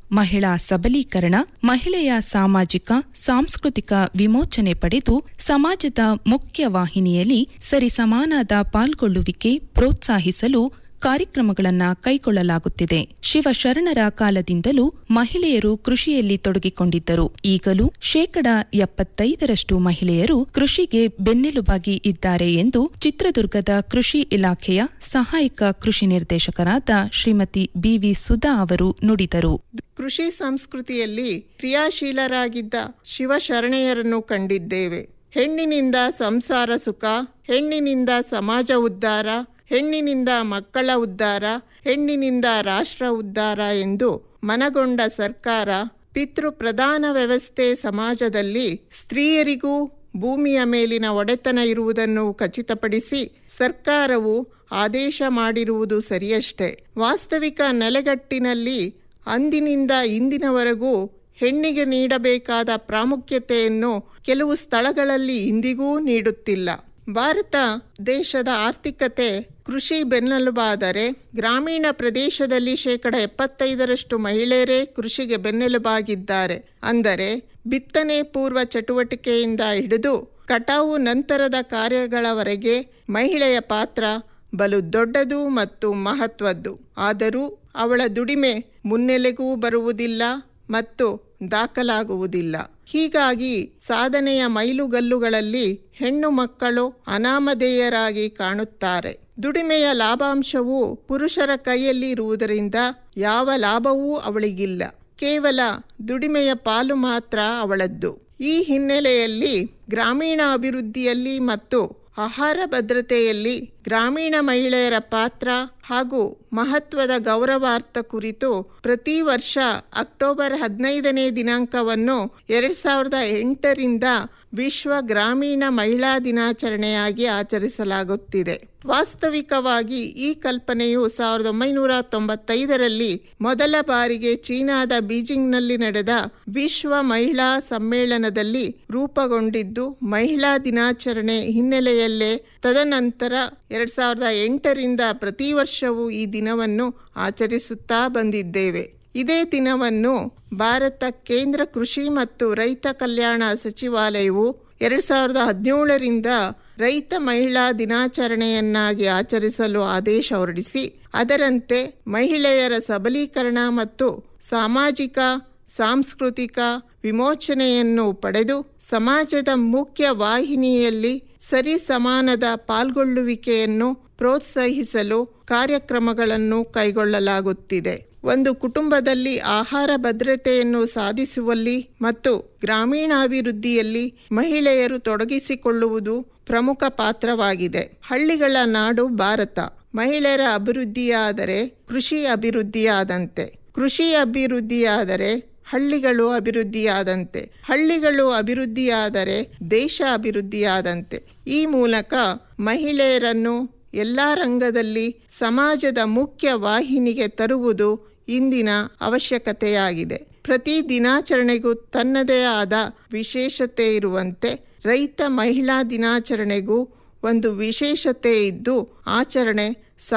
ಮಹಿಳಾ ಸಬಲೀಕರಣ ಮಹಿಳೆಯ ಸಾಮಾಜಿಕ ಸಾಂಸ್ಕೃತಿಕ ವಿಮೋಚನೆ ಪಡೆದು ಸಮಾಜದ ಮುಖ್ಯ ವಾಹಿನಿಯಲ್ಲಿ ಸರಿಸಮಾನಾದ ಪಾಲ್ಗೊಳ್ಳುವಿಕೆ ಪ್ರೋತ್ಸಾಹಿಸಲು ಕಾರ್ಯಕ್ರಮಗಳನ್ನು ಕೈಗೊಳ್ಳಲಾಗುತ್ತಿದೆ ಶಿವಶರಣರ ಕಾಲದಿಂದಲೂ ಮಹಿಳೆಯರು ಕೃಷಿಯಲ್ಲಿ ತೊಡಗಿಕೊಂಡಿದ್ದರು ಈಗಲೂ ಶೇಕಡ ಎಪ್ಪತ್ತೈದರಷ್ಟು ಮಹಿಳೆಯರು ಕೃಷಿಗೆ ಬೆನ್ನೆಲುಬಾಗಿ ಇದ್ದಾರೆ ಎಂದು ಚಿತ್ರದುರ್ಗದ ಕೃಷಿ ಇಲಾಖೆಯ ಸಹಾಯಕ ಕೃಷಿ ನಿರ್ದೇಶಕರಾದ ಶ್ರೀಮತಿ ಬಿವಿ ಸುಧಾ ಅವರು ನುಡಿದರು ಕೃಷಿ ಸಂಸ್ಕೃತಿಯಲ್ಲಿ ಕ್ರಿಯಾಶೀಲರಾಗಿದ್ದ ಶಿವಶರಣೆಯರನ್ನು ಕಂಡಿದ್ದೇವೆ ಹೆಣ್ಣಿನಿಂದ ಸಂಸಾರ ಸುಖ ಹೆಣ್ಣಿನಿಂದ ಸಮಾಜ ಉದ್ಧಾರ ಹೆಣ್ಣಿನಿಂದ ಮಕ್ಕಳ ಉದ್ಧಾರ ಹೆಣ್ಣಿನಿಂದ ರಾಷ್ಟ್ರ ಉದ್ಧಾರ ಎಂದು ಮನಗೊಂಡ ಸರ್ಕಾರ ಪಿತೃ ಪ್ರಧಾನ ವ್ಯವಸ್ಥೆ ಸಮಾಜದಲ್ಲಿ ಸ್ತ್ರೀಯರಿಗೂ ಭೂಮಿಯ ಮೇಲಿನ ಒಡೆತನ ಇರುವುದನ್ನು ಖಚಿತಪಡಿಸಿ ಸರ್ಕಾರವು ಆದೇಶ ಮಾಡಿರುವುದು ಸರಿಯಷ್ಟೇ ವಾಸ್ತವಿಕ ನೆಲೆಗಟ್ಟಿನಲ್ಲಿ ಅಂದಿನಿಂದ ಇಂದಿನವರೆಗೂ ಹೆಣ್ಣಿಗೆ ನೀಡಬೇಕಾದ ಪ್ರಾಮುಖ್ಯತೆಯನ್ನು ಕೆಲವು ಸ್ಥಳಗಳಲ್ಲಿ ಇಂದಿಗೂ ನೀಡುತ್ತಿಲ್ಲ ಭಾರತ ದೇಶದ ಆರ್ಥಿಕತೆ ಕೃಷಿ ಬೆನ್ನೆಲುಬಾದರೆ ಗ್ರಾಮೀಣ ಪ್ರದೇಶದಲ್ಲಿ ಶೇಕಡ ಎಪ್ಪತ್ತೈದರಷ್ಟು ಮಹಿಳೆಯರೇ ಕೃಷಿಗೆ ಬೆನ್ನೆಲುಬಾಗಿದ್ದಾರೆ ಅಂದರೆ ಬಿತ್ತನೆ ಪೂರ್ವ ಚಟುವಟಿಕೆಯಿಂದ ಹಿಡಿದು ಕಟಾವು ನಂತರದ ಕಾರ್ಯಗಳವರೆಗೆ ಮಹಿಳೆಯ ಪಾತ್ರ ಬಲು ದೊಡ್ಡದು ಮತ್ತು ಮಹತ್ವದ್ದು ಆದರೂ ಅವಳ ದುಡಿಮೆ ಮುನ್ನೆಲೆಗೂ ಬರುವುದಿಲ್ಲ ಮತ್ತು ದಾಖಲಾಗುವುದಿಲ್ಲ ಹೀಗಾಗಿ ಸಾಧನೆಯ ಮೈಲುಗಲ್ಲುಗಳಲ್ಲಿ ಹೆಣ್ಣು ಮಕ್ಕಳು ಅನಾಮಧೇಯರಾಗಿ ಕಾಣುತ್ತಾರೆ ದುಡಿಮೆಯ ಲಾಭಾಂಶವು ಪುರುಷರ ಕೈಯಲ್ಲಿ ಇರುವುದರಿಂದ ಯಾವ ಲಾಭವೂ ಅವಳಿಗಿಲ್ಲ ಕೇವಲ ದುಡಿಮೆಯ ಪಾಲು ಮಾತ್ರ ಅವಳದ್ದು ಈ ಹಿನ್ನೆಲೆಯಲ್ಲಿ ಗ್ರಾಮೀಣ ಅಭಿವೃದ್ಧಿಯಲ್ಲಿ ಮತ್ತು ಆಹಾರ ಭದ್ರತೆಯಲ್ಲಿ ಗ್ರಾಮೀಣ ಮಹಿಳೆಯರ ಪಾತ್ರ ಹಾಗೂ ಮಹತ್ವದ ಗೌರವಾರ್ಥ ಕುರಿತು ಪ್ರತಿ ವರ್ಷ ಅಕ್ಟೋಬರ್ ಹದಿನೈದನೇ ದಿನಾಂಕವನ್ನು ಎರಡ್ ಸಾವಿರದ ಎಂಟರಿಂದ ವಿಶ್ವ ಗ್ರಾಮೀಣ ಮಹಿಳಾ ದಿನಾಚರಣೆಯಾಗಿ ಆಚರಿಸಲಾಗುತ್ತಿದೆ ವಾಸ್ತವಿಕವಾಗಿ ಈ ಕಲ್ಪನೆಯು ಸಾವಿರದ ಒಂಬೈನೂರ ತೊಂಬತ್ತೈದರಲ್ಲಿ ಮೊದಲ ಬಾರಿಗೆ ಚೀನಾದ ಬೀಜಿಂಗ್ನಲ್ಲಿ ನಡೆದ ವಿಶ್ವ ಮಹಿಳಾ ಸಮ್ಮೇಳನದಲ್ಲಿ ರೂಪುಗೊಂಡಿದ್ದು ಮಹಿಳಾ ದಿನಾಚರಣೆ ಹಿನ್ನೆಲೆಯಲ್ಲೇ ತದನಂತರ ಎರಡ್ ಸಾವಿರದ ಎಂಟರಿಂದ ಪ್ರತಿ ವರ್ಷವೂ ಈ ದಿನವನ್ನು ಆಚರಿಸುತ್ತಾ ಬಂದಿದ್ದೇವೆ ಇದೇ ದಿನವನ್ನು ಭಾರತ ಕೇಂದ್ರ ಕೃಷಿ ಮತ್ತು ರೈತ ಕಲ್ಯಾಣ ಸಚಿವಾಲಯವು ಎರಡ್ ಸಾವಿರದ ಹದಿನೇಳರಿಂದ ರೈತ ಮಹಿಳಾ ದಿನಾಚರಣೆಯನ್ನಾಗಿ ಆಚರಿಸಲು ಆದೇಶ ಹೊರಡಿಸಿ ಅದರಂತೆ ಮಹಿಳೆಯರ ಸಬಲೀಕರಣ ಮತ್ತು ಸಾಮಾಜಿಕ ಸಾಂಸ್ಕೃತಿಕ ವಿಮೋಚನೆಯನ್ನು ಪಡೆದು ಸಮಾಜದ ಮುಖ್ಯ ವಾಹಿನಿಯಲ್ಲಿ ಸರಿ ಸಮಾನದ ಪಾಲ್ಗೊಳ್ಳುವಿಕೆಯನ್ನು ಪ್ರೋತ್ಸಾಹಿಸಲು ಕಾರ್ಯಕ್ರಮಗಳನ್ನು ಕೈಗೊಳ್ಳಲಾಗುತ್ತಿದೆ ಒಂದು ಕುಟುಂಬದಲ್ಲಿ ಆಹಾರ ಭದ್ರತೆಯನ್ನು ಸಾಧಿಸುವಲ್ಲಿ ಮತ್ತು ಗ್ರಾಮೀಣಾಭಿವೃದ್ಧಿಯಲ್ಲಿ ಮಹಿಳೆಯರು ತೊಡಗಿಸಿಕೊಳ್ಳುವುದು ಪ್ರಮುಖ ಪಾತ್ರವಾಗಿದೆ ಹಳ್ಳಿಗಳ ನಾಡು ಭಾರತ ಮಹಿಳೆಯರ ಅಭಿವೃದ್ಧಿಯಾದರೆ ಕೃಷಿ ಅಭಿವೃದ್ಧಿಯಾದಂತೆ ಕೃಷಿ ಅಭಿವೃದ್ಧಿಯಾದರೆ ಹಳ್ಳಿಗಳು ಅಭಿವೃದ್ಧಿಯಾದಂತೆ ಹಳ್ಳಿಗಳು ಅಭಿವೃದ್ಧಿಯಾದರೆ ದೇಶ ಅಭಿವೃದ್ಧಿಯಾದಂತೆ ಈ ಮೂಲಕ ಮಹಿಳೆಯರನ್ನು ಎಲ್ಲ ರಂಗದಲ್ಲಿ ಸಮಾಜದ ಮುಖ್ಯ ವಾಹಿನಿಗೆ ತರುವುದು ಇಂದಿನ ಅವಶ್ಯಕತೆಯಾಗಿದೆ ಪ್ರತಿ ದಿನಾಚರಣೆಗೂ ತನ್ನದೇ ಆದ ವಿಶೇಷತೆ ಇರುವಂತೆ ರೈತ ಮಹಿಳಾ ದಿನಾಚರಣೆಗೂ ಒಂದು ವಿಶೇಷತೆ ಇದ್ದು ಆಚರಣೆ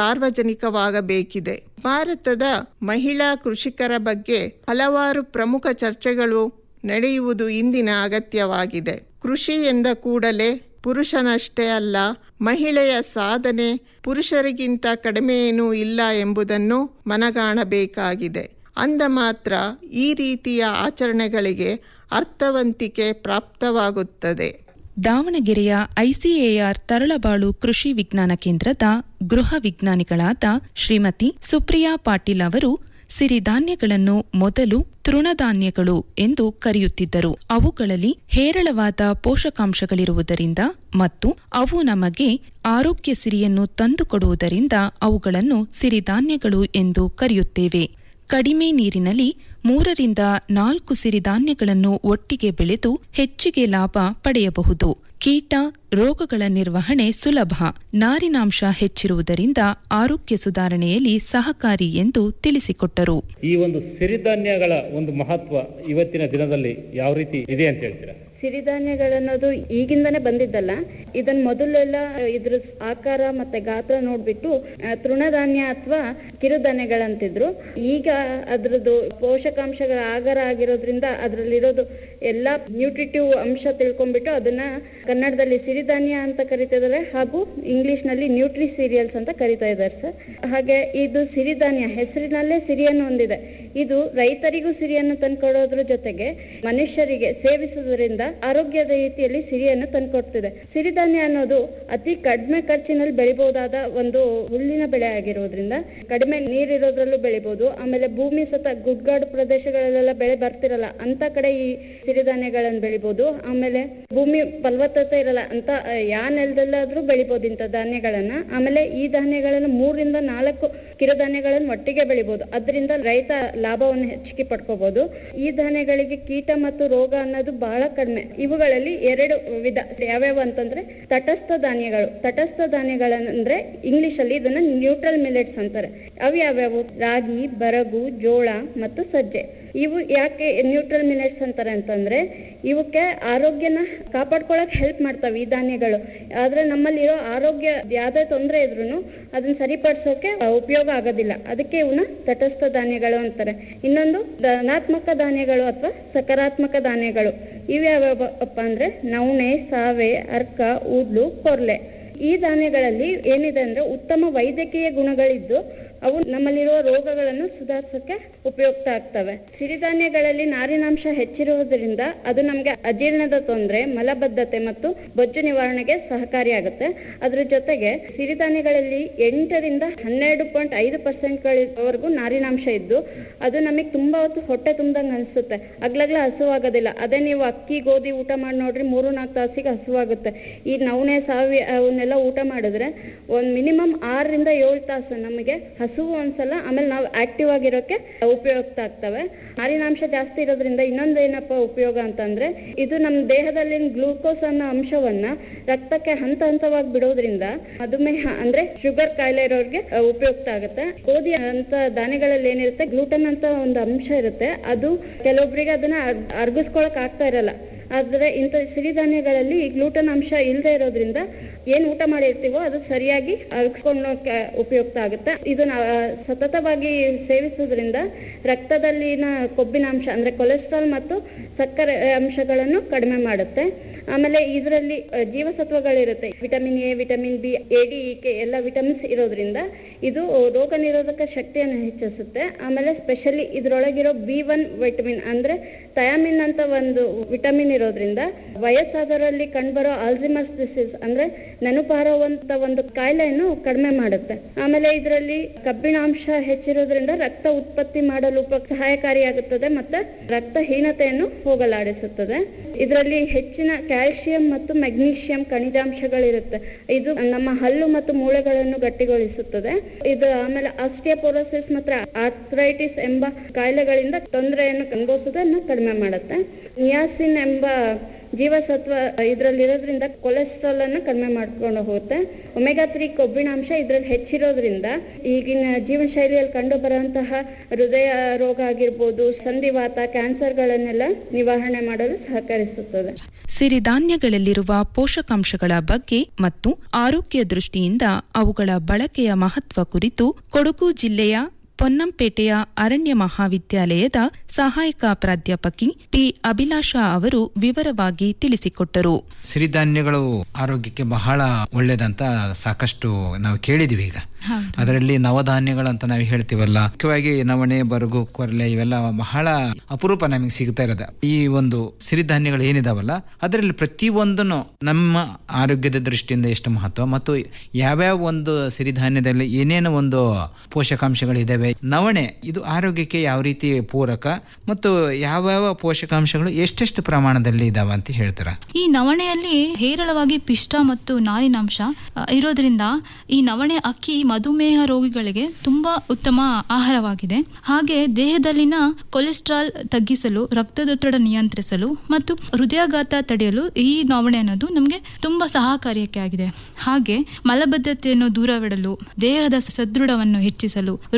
ಸಾರ್ವಜನಿಕವಾಗಬೇಕಿದೆ ಭಾರತದ ಮಹಿಳಾ ಕೃಷಿಕರ ಬಗ್ಗೆ ಹಲವಾರು ಪ್ರಮುಖ ಚರ್ಚೆಗಳು ನಡೆಯುವುದು ಇಂದಿನ ಅಗತ್ಯವಾಗಿದೆ ಕೃಷಿ ಎಂದ ಕೂಡಲೇ ಪುರುಷನಷ್ಟೇ ಅಲ್ಲ ಮಹಿಳೆಯ ಸಾಧನೆ ಪುರುಷರಿಗಿಂತ ಕಡಿಮೆಯೇನೂ ಇಲ್ಲ ಎಂಬುದನ್ನು ಮನಗಾಣಬೇಕಾಗಿದೆ ಅಂದ ಮಾತ್ರ ಈ ರೀತಿಯ ಆಚರಣೆಗಳಿಗೆ ಅರ್ಥವಂತಿಕೆ ಪ್ರಾಪ್ತವಾಗುತ್ತದೆ ದಾವಣಗೆರೆಯ ಐಸಿಎಆರ್ ತರಳಬಾಳು ಕೃಷಿ ವಿಜ್ಞಾನ ಕೇಂದ್ರದ ಗೃಹ ವಿಜ್ಞಾನಿಗಳಾದ ಶ್ರೀಮತಿ ಸುಪ್ರಿಯಾ ಪಾಟೀಲ್ ಅವರು ಸಿರಿಧಾನ್ಯಗಳನ್ನು ಮೊದಲು ತೃಣಧಾನ್ಯಗಳು ಎಂದು ಕರೆಯುತ್ತಿದ್ದರು ಅವುಗಳಲ್ಲಿ ಹೇರಳವಾದ ಪೋಷಕಾಂಶಗಳಿರುವುದರಿಂದ ಮತ್ತು ಅವು ನಮಗೆ ಆರೋಗ್ಯ ಸಿರಿಯನ್ನು ತಂದುಕೊಡುವುದರಿಂದ ಅವುಗಳನ್ನು ಸಿರಿಧಾನ್ಯಗಳು ಎಂದು ಕರೆಯುತ್ತೇವೆ ಕಡಿಮೆ ನೀರಿನಲ್ಲಿ ಮೂರರಿಂದ ನಾಲ್ಕು ಸಿರಿಧಾನ್ಯಗಳನ್ನು ಒಟ್ಟಿಗೆ ಬೆಳೆದು ಹೆಚ್ಚಿಗೆ ಲಾಭ ಪಡೆಯಬಹುದು ಕೀಟ ರೋಗಗಳ ನಿರ್ವಹಣೆ ಸುಲಭ ನಾರಿನಾಂಶ ಹೆಚ್ಚಿರುವುದರಿಂದ ಆರೋಗ್ಯ ಸುಧಾರಣೆಯಲ್ಲಿ ಸಹಕಾರಿ ಎಂದು ತಿಳಿಸಿಕೊಟ್ಟರು ಈ ಒಂದು ಸಿರಿಧಾನ್ಯಗಳ ಒಂದು ಮಹತ್ವ ಇವತ್ತಿನ ದಿನದಲ್ಲಿ ಯಾವ ರೀತಿ ಇದೆ ಅಂತ ಹೇಳ್ತೀರಾ ಸಿರಿಧಾನ್ಯಗಳನ್ನೋದು ಈಗಿಂದನೇ ಬಂದಿದ್ದಲ್ಲ ಇದನ್ನ ಮೊದಲೆಲ್ಲ ಇದ್ರ ಆಕಾರ ಮತ್ತೆ ಗಾತ್ರ ನೋಡ್ಬಿಟ್ಟು ಆ, ತೃಣಧಾನ್ಯ ಅಥವಾ ಕಿರುಧಾನ್ಯಗಳಂತಿದ್ರು ಈಗ ಅದ್ರದ್ದು ಪೋಷಕಾಂಶಗಳ ಆಗರ ಆಗಿರೋದ್ರಿಂದ ಅದ್ರಲ್ಲಿರೋದು ಎಲ್ಲ ನ್ಯೂಟ್ರಿಟಿವ್ ಅಂಶ ತಿಳ್ಕೊಂಡ್ಬಿಟ್ಟು ಅದನ್ನ ಕನ್ನಡದಲ್ಲಿ ಸಿರಿಧಾನ್ಯ ಅಂತ ಕರಿತಿದ್ದಾರೆ ಹಾಗೂ ಇಂಗ್ಲಿಷ್ ನಲ್ಲಿ ನ್ಯೂಟ್ರಿ ಸೀರಿಯಲ್ಸ್ ಅಂತ ಕರಿತಾ ಇದ್ದಾರೆ ಸರ್ ಹಾಗೆ ಇದು ಸಿರಿಧಾನ್ಯ ಹೆಸರಿನಲ್ಲೇ ಸಿರಿಯನ್ನು ಹೊಂದಿದೆ ಇದು ರೈತರಿಗೂ ಸಿರಿಯನ್ನು ತಂದ್ಕೊಡೋದ್ರ ಜೊತೆಗೆ ಮನುಷ್ಯರಿಗೆ ಸೇವಿಸುವುದರಿಂದ ಆರೋಗ್ಯದ ರೀತಿಯಲ್ಲಿ ಸಿರಿಯನ್ನು ತಂದ್ಕೊಡ್ತಿದೆ ಸಿರಿಧಾನ್ಯ ಅನ್ನೋದು ಅತಿ ಕಡಿಮೆ ಖರ್ಚಿನಲ್ಲಿ ಬೆಳಿಬಹುದಾದ ಒಂದು ಹುಲ್ಲಿನ ಬೆಳೆ ಆಗಿರೋದ್ರಿಂದ ಕಡಿಮೆ ನೀರಿರೋದ್ರಲ್ಲೂ ಬೆಳಿಬಹುದು ಆಮೇಲೆ ಭೂಮಿ ಸತ ಗುಡ್ಗಾಡು ಪ್ರದೇಶಗಳಲ್ಲೆಲ್ಲ ಬೆಳೆ ಬರ್ತಿರಲ್ಲ ಅಂತ ಕಡೆ ಈ ಸಿರಿಧಾನ್ಯಗಳನ್ನು ಬೆಳಿಬಹುದು ಆಮೇಲೆ ಭೂಮಿ ಫಲವತ್ತತೆ ಇರಲ್ಲ ಅಂತ ಆ, ಯಾ ನೆಲದಲ್ಲಾದ್ರೂ ಬೆಳಿಬಹುದು ಇಂಥ ಧಾನ್ಯಗಳನ್ನ ಆಮೇಲೆ ಈ ಧಾನ್ಯಗಳನ್ನು ಮೂರರಿಂದ ನಾಲ್ಕು ಕಿರುಧಾನ್ಯಗಳನ್ನು ಒಟ್ಟಿಗೆ ಬೆಳಿಬಹುದು ಅದರಿಂದ ರೈತ ಲಾಭವನ್ನು ಹೆಚ್ಚಿಗೆ ಪಡ್ಕೋಬಹುದು ಈ ಧಾನ್ಯಗಳಿಗೆ ಕೀಟ ಮತ್ತು ರೋಗ ಅನ್ನೋದು ಬಹಳ ಕಡಿಮೆ ಇವುಗಳಲ್ಲಿ ಎರಡು ವಿಧ ಯಾವ್ಯಾವ ಅಂತಂದ್ರೆ ತಟಸ್ಥ ಧಾನ್ಯಗಳು ತಟಸ್ಥ ಧಾನ್ಯಗಳಂದ್ರೆ ಇಂಗ್ಲಿಷ್ ಅಲ್ಲಿ ಇದನ್ನ ನ್ಯೂಟ್ರಲ್ ಮಿಲೆಟ್ಸ್ ಅಂತಾರೆ ಅವು ಯಾವ್ಯಾವು ರಾಗಿ ಬರಗು ಜೋಳ ಮತ್ತು ಸಜ್ಜೆ ಇವು ಯಾಕೆ ನ್ಯೂಟ್ರಲ್ ಮಿಲೆಟ್ಸ್ ಅಂತಾರೆ ಅಂತಂದ್ರೆ ಇವಕ್ಕೆ ಆರೋಗ್ಯನ ಕಾಪಾಡ್ಕೊಳಕ್ ಹೆಲ್ಪ್ ಮಾಡ್ತಾವೆ ಈ ಧಾನ್ಯಗಳು ಆದ್ರೆ ನಮ್ಮಲ್ಲಿರೋ ಆರೋಗ್ಯ ಯಾವ್ದೇ ತೊಂದರೆ ಇದ್ರೂ ಅದನ್ನ ಸರಿಪಡಿಸೋಕೆ ಉಪಯೋಗ ಆಗೋದಿಲ್ಲ ಅದಕ್ಕೆ ಇವನ್ನ ತಟಸ್ಥ ಧಾನ್ಯಗಳು ಅಂತಾರೆ ಇನ್ನೊಂದು ಧನಾತ್ಮಕ ಧಾನ್ಯಗಳು ಅಥವಾ ಸಕಾರಾತ್ಮಕ ಧಾನ್ಯಗಳು ಇವ್ಯಾವಪ್ಪ ಅಂದ್ರೆ ನವಣೆ ಸಾವೆ ಅರ್ಕ ಊದ್ಲು ಕೊರ್ಲೆ ಈ ಧಾನ್ಯಗಳಲ್ಲಿ ಏನಿದೆ ಅಂದ್ರೆ ಉತ್ತಮ ವೈದ್ಯಕೀಯ ಗುಣಗಳಿದ್ದು ಅವು ನಮ್ಮಲ್ಲಿರುವ ರೋಗಗಳನ್ನು ಸುಧಾರಿಸೋಕೆ ಉಪಯುಕ್ತ ಆಗ್ತವೆ ಸಿರಿಧಾನ್ಯಗಳಲ್ಲಿ ನಾರಿನಾಂಶ ಹೆಚ್ಚಿರುವುದರಿಂದ ಅದು ನಮ್ಗೆ ಅಜೀರ್ಣದ ತೊಂದರೆ ಮಲಬದ್ಧತೆ ಮತ್ತು ಬೊಜ್ಜು ನಿವಾರಣೆಗೆ ಸಹಕಾರಿಯಾಗುತ್ತೆ ಅದ್ರ ಜೊತೆಗೆ ಸಿರಿಧಾನ್ಯಗಳಲ್ಲಿ ಎಂಟರಿಂದ ಹನ್ನೆರಡು ಪಾಯಿಂಟ್ ಐದು ಪರ್ಸೆಂಟ್ಗಳವರೆಗೂ ನಾರಿನಾಂಶ ಇದ್ದು ಅದು ನಮಗೆ ತುಂಬಾ ಹೊತ್ತು ಹೊಟ್ಟೆ ತುಂಬ್ದಂಗೆ ಅನಿಸುತ್ತೆ ಅಗ್ಲಗ್ಲ ಹಸುವಾಗೋದಿಲ್ಲ ಅದೇ ನೀವು ಅಕ್ಕಿ ಗೋಧಿ ಊಟ ಮಾಡಿ ನೋಡ್ರಿ ಮೂರು ನಾಲ್ಕು ತಾಸಿಗೆ ಹಸುವಾಗುತ್ತೆ ಈ ನವಣೆ ಸಾವಿ ಅವನ್ನೆಲ್ಲ ಊಟ ಮಾಡಿದ್ರೆ ಒಂದ್ ಮಿನಿಮಮ್ ಆರರಿಂದ ಏಳು ತಾಸು ನಮಗೆ ಹಸುವು ಅನ್ಸಲ್ಲ ಆಮೇಲೆ ನಾವು ಆಕ್ಟಿವ್ ಆಗಿರೋಕೆ ಉಪಯುಕ್ತ ಆಗ್ತವೆ ನಾರಿನಾಂಶ ಜಾಸ್ತಿ ಇರೋದ್ರಿಂದ ಇನ್ನೊಂದು ಏನಪ್ಪ ಉಪಯೋಗ ಅಂತಂದ್ರೆ ಇದು ನಮ್ಮ ದೇಹದಲ್ಲಿನ ಗ್ಲೂಕೋಸ್ ಅನ್ನೋ ಅಂಶವನ್ನ ರಕ್ತಕ್ಕೆ ಹಂತ ಹಂತವಾಗಿ ಬಿಡೋದ್ರಿಂದ ಮಧುಮೇಹ ಅಂದ್ರೆ ಶುಗರ್ ಕಾಯಿಲೆ ಇರೋರಿಗೆ ಅಹ್, ಉಪಯುಕ್ತ ಆಗುತ್ತೆ ಗೋಧಿ ಅಂತ ಧಾನ್ಯಗಳಲ್ಲಿ ಏನಿರುತ್ತೆ ಗ್ಲೂಟನ್ ಅಂತ ಒಂದು ಅಂಶ ಇರುತ್ತೆ ಅದು ಕೆಲವೊಬ್ಬರಿಗೆ ಅದನ್ನ ಅರ್- ಅರ್ಗಿಸ್ಕೊಳಕ್ ಆಗ್ತಾ ಇರಲ್ಲ ಆದ್ರೆ ಇಂಥ ಸಿರಿಧಾನ್ಯಗಳಲ್ಲಿ ಈ ಗ್ಲೂಟನ್ ಅಂಶ ಇಲ್ಲದೆ ಇರೋದ್ರಿಂದ ಏನ್ ಊಟ ಮಾಡಿರ್ತೀವೋ ಅದು ಸರಿಯಾಗಿ ಅರಗಿಸ್ಕೊಳ್ಳೋಕೆ ಉಪಯುಕ್ತ ಆಗುತ್ತೆ ಇದು ನಾ- ಸತತವಾಗಿ ಸೇವಿಸುವುದರಿಂದ ರಕ್ತದಲ್ಲಿನ ಕೊಬ್ಬಿನ ಅಂಶ ಅಂದ್ರೆ ಕೊಲೆಸ್ಟ್ರಾಲ್ ಮತ್ತು ಸಕ್ಕರೆ ಅಂಶಗಳನ್ನು ಕಡಿಮೆ ಮಾಡುತ್ತೆ ಆಮೇಲೆ ಇದರಲ್ಲಿ ಅಹ್, ಜೀವಸತ್ವಗಳಿರುತ್ತೆ vitamin A vitamin B A D E K ಎಲ್ಲ ವಿಟಮಿನ್ಸ್ ಇರೋದ್ರಿಂದ ಇದು ರೋಗ ನಿರೋಧಕ ಶಕ್ತಿಯನ್ನು ಹೆಚ್ಚಿಸುತ್ತೆ ಆಮೇಲೆ ಸ್ಪೆಷಲಿ ಇದ್ರೊಳಗಿರೋ ಬಿ ಒನ್ ವಿಟಮಿನ್ ಅಂದ್ರೆ ಥಯಾಮಿನ್ ಅಂತ ಒಂದು ವಿಟಮಿನ್ ಇರೋದ್ರಿಂದ ವಯಸ್ಸಾದವರಲ್ಲಿ ಕಂಡುಬರೋ ಆಲ್ಸಿಮಸ್ ಡಿಸೀಸ್ ಅಂದ್ರೆ ನೆನಪಾರುವಂತ ಒಂದು ಕಾಯಿಲೆಯನ್ನು ಕಡಿಮೆ ಮಾಡುತ್ತೆ ಆಮೇಲೆ ಇದರಲ್ಲಿ ಕಬ್ಬಿಣಾಂಶ ಹೆಚ್ಚಿರೋದ್ರಿಂದ ರಕ್ತ ಉತ್ಪತ್ತಿ ಮಾಡಲು ಉಪ ಸಹಾಯಕಾರಿಯಾಗುತ್ತದೆ ಮತ್ತೆ ರಕ್ತಹೀನತೆಯನ್ನು ಹೋಗಲಾಡಿಸುತ್ತದೆ ಇದರಲ್ಲಿ ಹೆಚ್ಚಿನ ಕ್ಯಾಲ್ಸಿಯಂ ಮತ್ತು ಮೆಗ್ನೀಷಿಯಂ ಖನಿಜಾಂಶಗಳಿರುತ್ತೆ ಇದು ನಮ್ಮ ಹಲ್ಲು ಮತ್ತು ಮೂಳೆಗಳನ್ನು ಗಟ್ಟಿಗೊಳಿಸುತ್ತದೆ ಇದು ಆಮೇಲೆ ಆಸ್ಟಿಯೋಪೊರೋಸಿಸ್ ಮತ್ತು ಆರ್ಥ್ರೈಟಿಸ್ ಎಂಬ ಕಾಯಿಲೆಗಳಿಂದ ತೊಂದರೆಯನ್ನು ಅನುಭವಿಸೋದನ್ನ ಕಡಿಮೆ ಮಾಡುತ್ತೆ ನಿಯಾಸಿನ್ ಎಂಬ ಜೀವಸತ್ವ ಇದರಲ್ಲಿರೋದ್ರಿಂದ ಕೊಲೆಸ್ಟ್ರಾಲ್ ಅನ್ನು ಕಡಿಮೆ ಮಾಡ್ಕೊಂಡು ಹೋಗುತ್ತೆ ಒಮೆಗಾ ತ್ರೀ ಕೊಬ್ಬಿನಾಂಶ ಇದರಲ್ಲಿ ಹೆಚ್ಚಿರೋದ್ರಿಂದ ಈಗಿನ ಜೀವನ ಶೈಲಿಯಲ್ಲಿ ಕಂಡು ಬರುವಂತಹ ಹೃದಯ ರೋಗ ಆಗಿರ್ಬೋದು ಸಂಧಿವಾತ ಕ್ಯಾನ್ಸರ್ಗಳನ್ನೆಲ್ಲ ನಿವಾರಣೆ ಮಾಡಲು ಸಹಕರಿಸುತ್ತದೆ ಸಿರಿಧಾನ್ಯಗಳಲ್ಲಿರುವ ಪೋಷಕಾಂಶಗಳ ಬಗ್ಗೆ ಮತ್ತು ಆರೋಗ್ಯ ದೃಷ್ಟಿಯಿಂದ ಅವುಗಳ ಬಳಕೆಯ ಮಹತ್ವ ಕುರಿತು ಕೊಡಗು ಜಿಲ್ಲೆಯ ಪೊನ್ನಂಪೇಟೆಯ ಅರಣ್ಯ ಮಹಾವಿದ್ಯಾಲಯದ ಸಹಾಯಕ ಪ್ರಾಧ್ಯಾಪಕಿ ಪಿ ಅಭಿಲಾಷಾ ಅವರು ವಿವರವಾಗಿ ತಿಳಿಸಿಕೊಟ್ಟರು ಸಿರಿಧಾನ್ಯಗಳು ಆರೋಗ್ಯಕ್ಕೆ ಬಹಳ ಒಳ್ಳೇದಂತ ಸಾಕಷ್ಟು ನಾವು ಕೇಳಿದೀವಿ ಈಗ ಅದರಲ್ಲಿ ನವಧಾನ್ಯಗಳಂತ ನಾವು ಹೇಳ್ತೀವಲ್ಲ ಮುಖ್ಯವಾಗಿ ನವಣೆ ಬರಗು ಕೊರಲೆ ಇವೆಲ್ಲ ಬಹಳ ಅಪರೂಪ ನಮಗೆ ಸಿಗ್ತಾ ಇರೋದು ಈ ಒಂದು ಸಿರಿಧಾನ್ಯಗಳು ಏನಿದಾವಲ್ಲ ಅದರಲ್ಲಿ ಪ್ರತಿಯೊಂದನ್ನು ನಮ್ಮ ಆರೋಗ್ಯದ ದೃಷ್ಟಿಯಿಂದ ಎಷ್ಟು ಮಹತ್ವ ಮತ್ತು ಯಾವ್ಯಾವ ಒಂದು ಸಿರಿಧಾನ್ಯದಲ್ಲಿ ಏನೇನು ಒಂದು ಪೋಷಕಾಂಶಗಳಿದಾವೆ ನವಣೆ ಇದು ಆರೋಗ್ಯಕ್ಕೆ ಯಾವ ರೀತಿ ಪೂರಕ ಮತ್ತು ಯಾವ್ಯಾವ ಪೋಷಕಾಂಶಗಳು ಎಷ್ಟೆಷ್ಟು ಪ್ರಮಾಣದಲ್ಲಿ ಇದಾವ ಅಂತ ಹೇಳ್ತೀರಾ ಈ ನವಣೆಯಲ್ಲಿ ಹೇರಳವಾಗಿ ಪಿಷ್ಟ ಮತ್ತು ನಾರಿನಾಂಶ ಅ, ಇರೋದ್ರಿಂದ ಈ ನವಣೆ ಅಕ್ಕಿ ಮಧುಮೇಹ ರೋಗಿಗಳಿಗೆ ತುಂಬಾ ಉತ್ತಮ ಆಹಾರವಾಗಿದೆ ಹಾಗೆ ದೇಹದಲ್ಲಿನ ಕೊಲೆಸ್ಟ್ರಾಲ್ ತಗ್ಗಿಸಲು ರಕ್ತದೊತ್ತಡ ನಿಯಂತ್ರಿಸಲು ಮತ್ತು ಹೃದಯಾಘಾತ ತಡೆಯಲು ಈ ನವಣೆ ಅನ್ನೋದು ನಮಗೆ ತುಂಬಾ ಸಹಕಾರಿಯಕ್ಕೆ ಆಗಿದೆ ಹಾಗೆ ಮಲಬದ್ಧತೆಯನ್ನು ದೂರವಿಡಲು ದೇಹದ ಸದೃಢವನ್ನು ಹೆಚ್ಚಿಸಲು ರೋಗ ನಿರೋಧಕ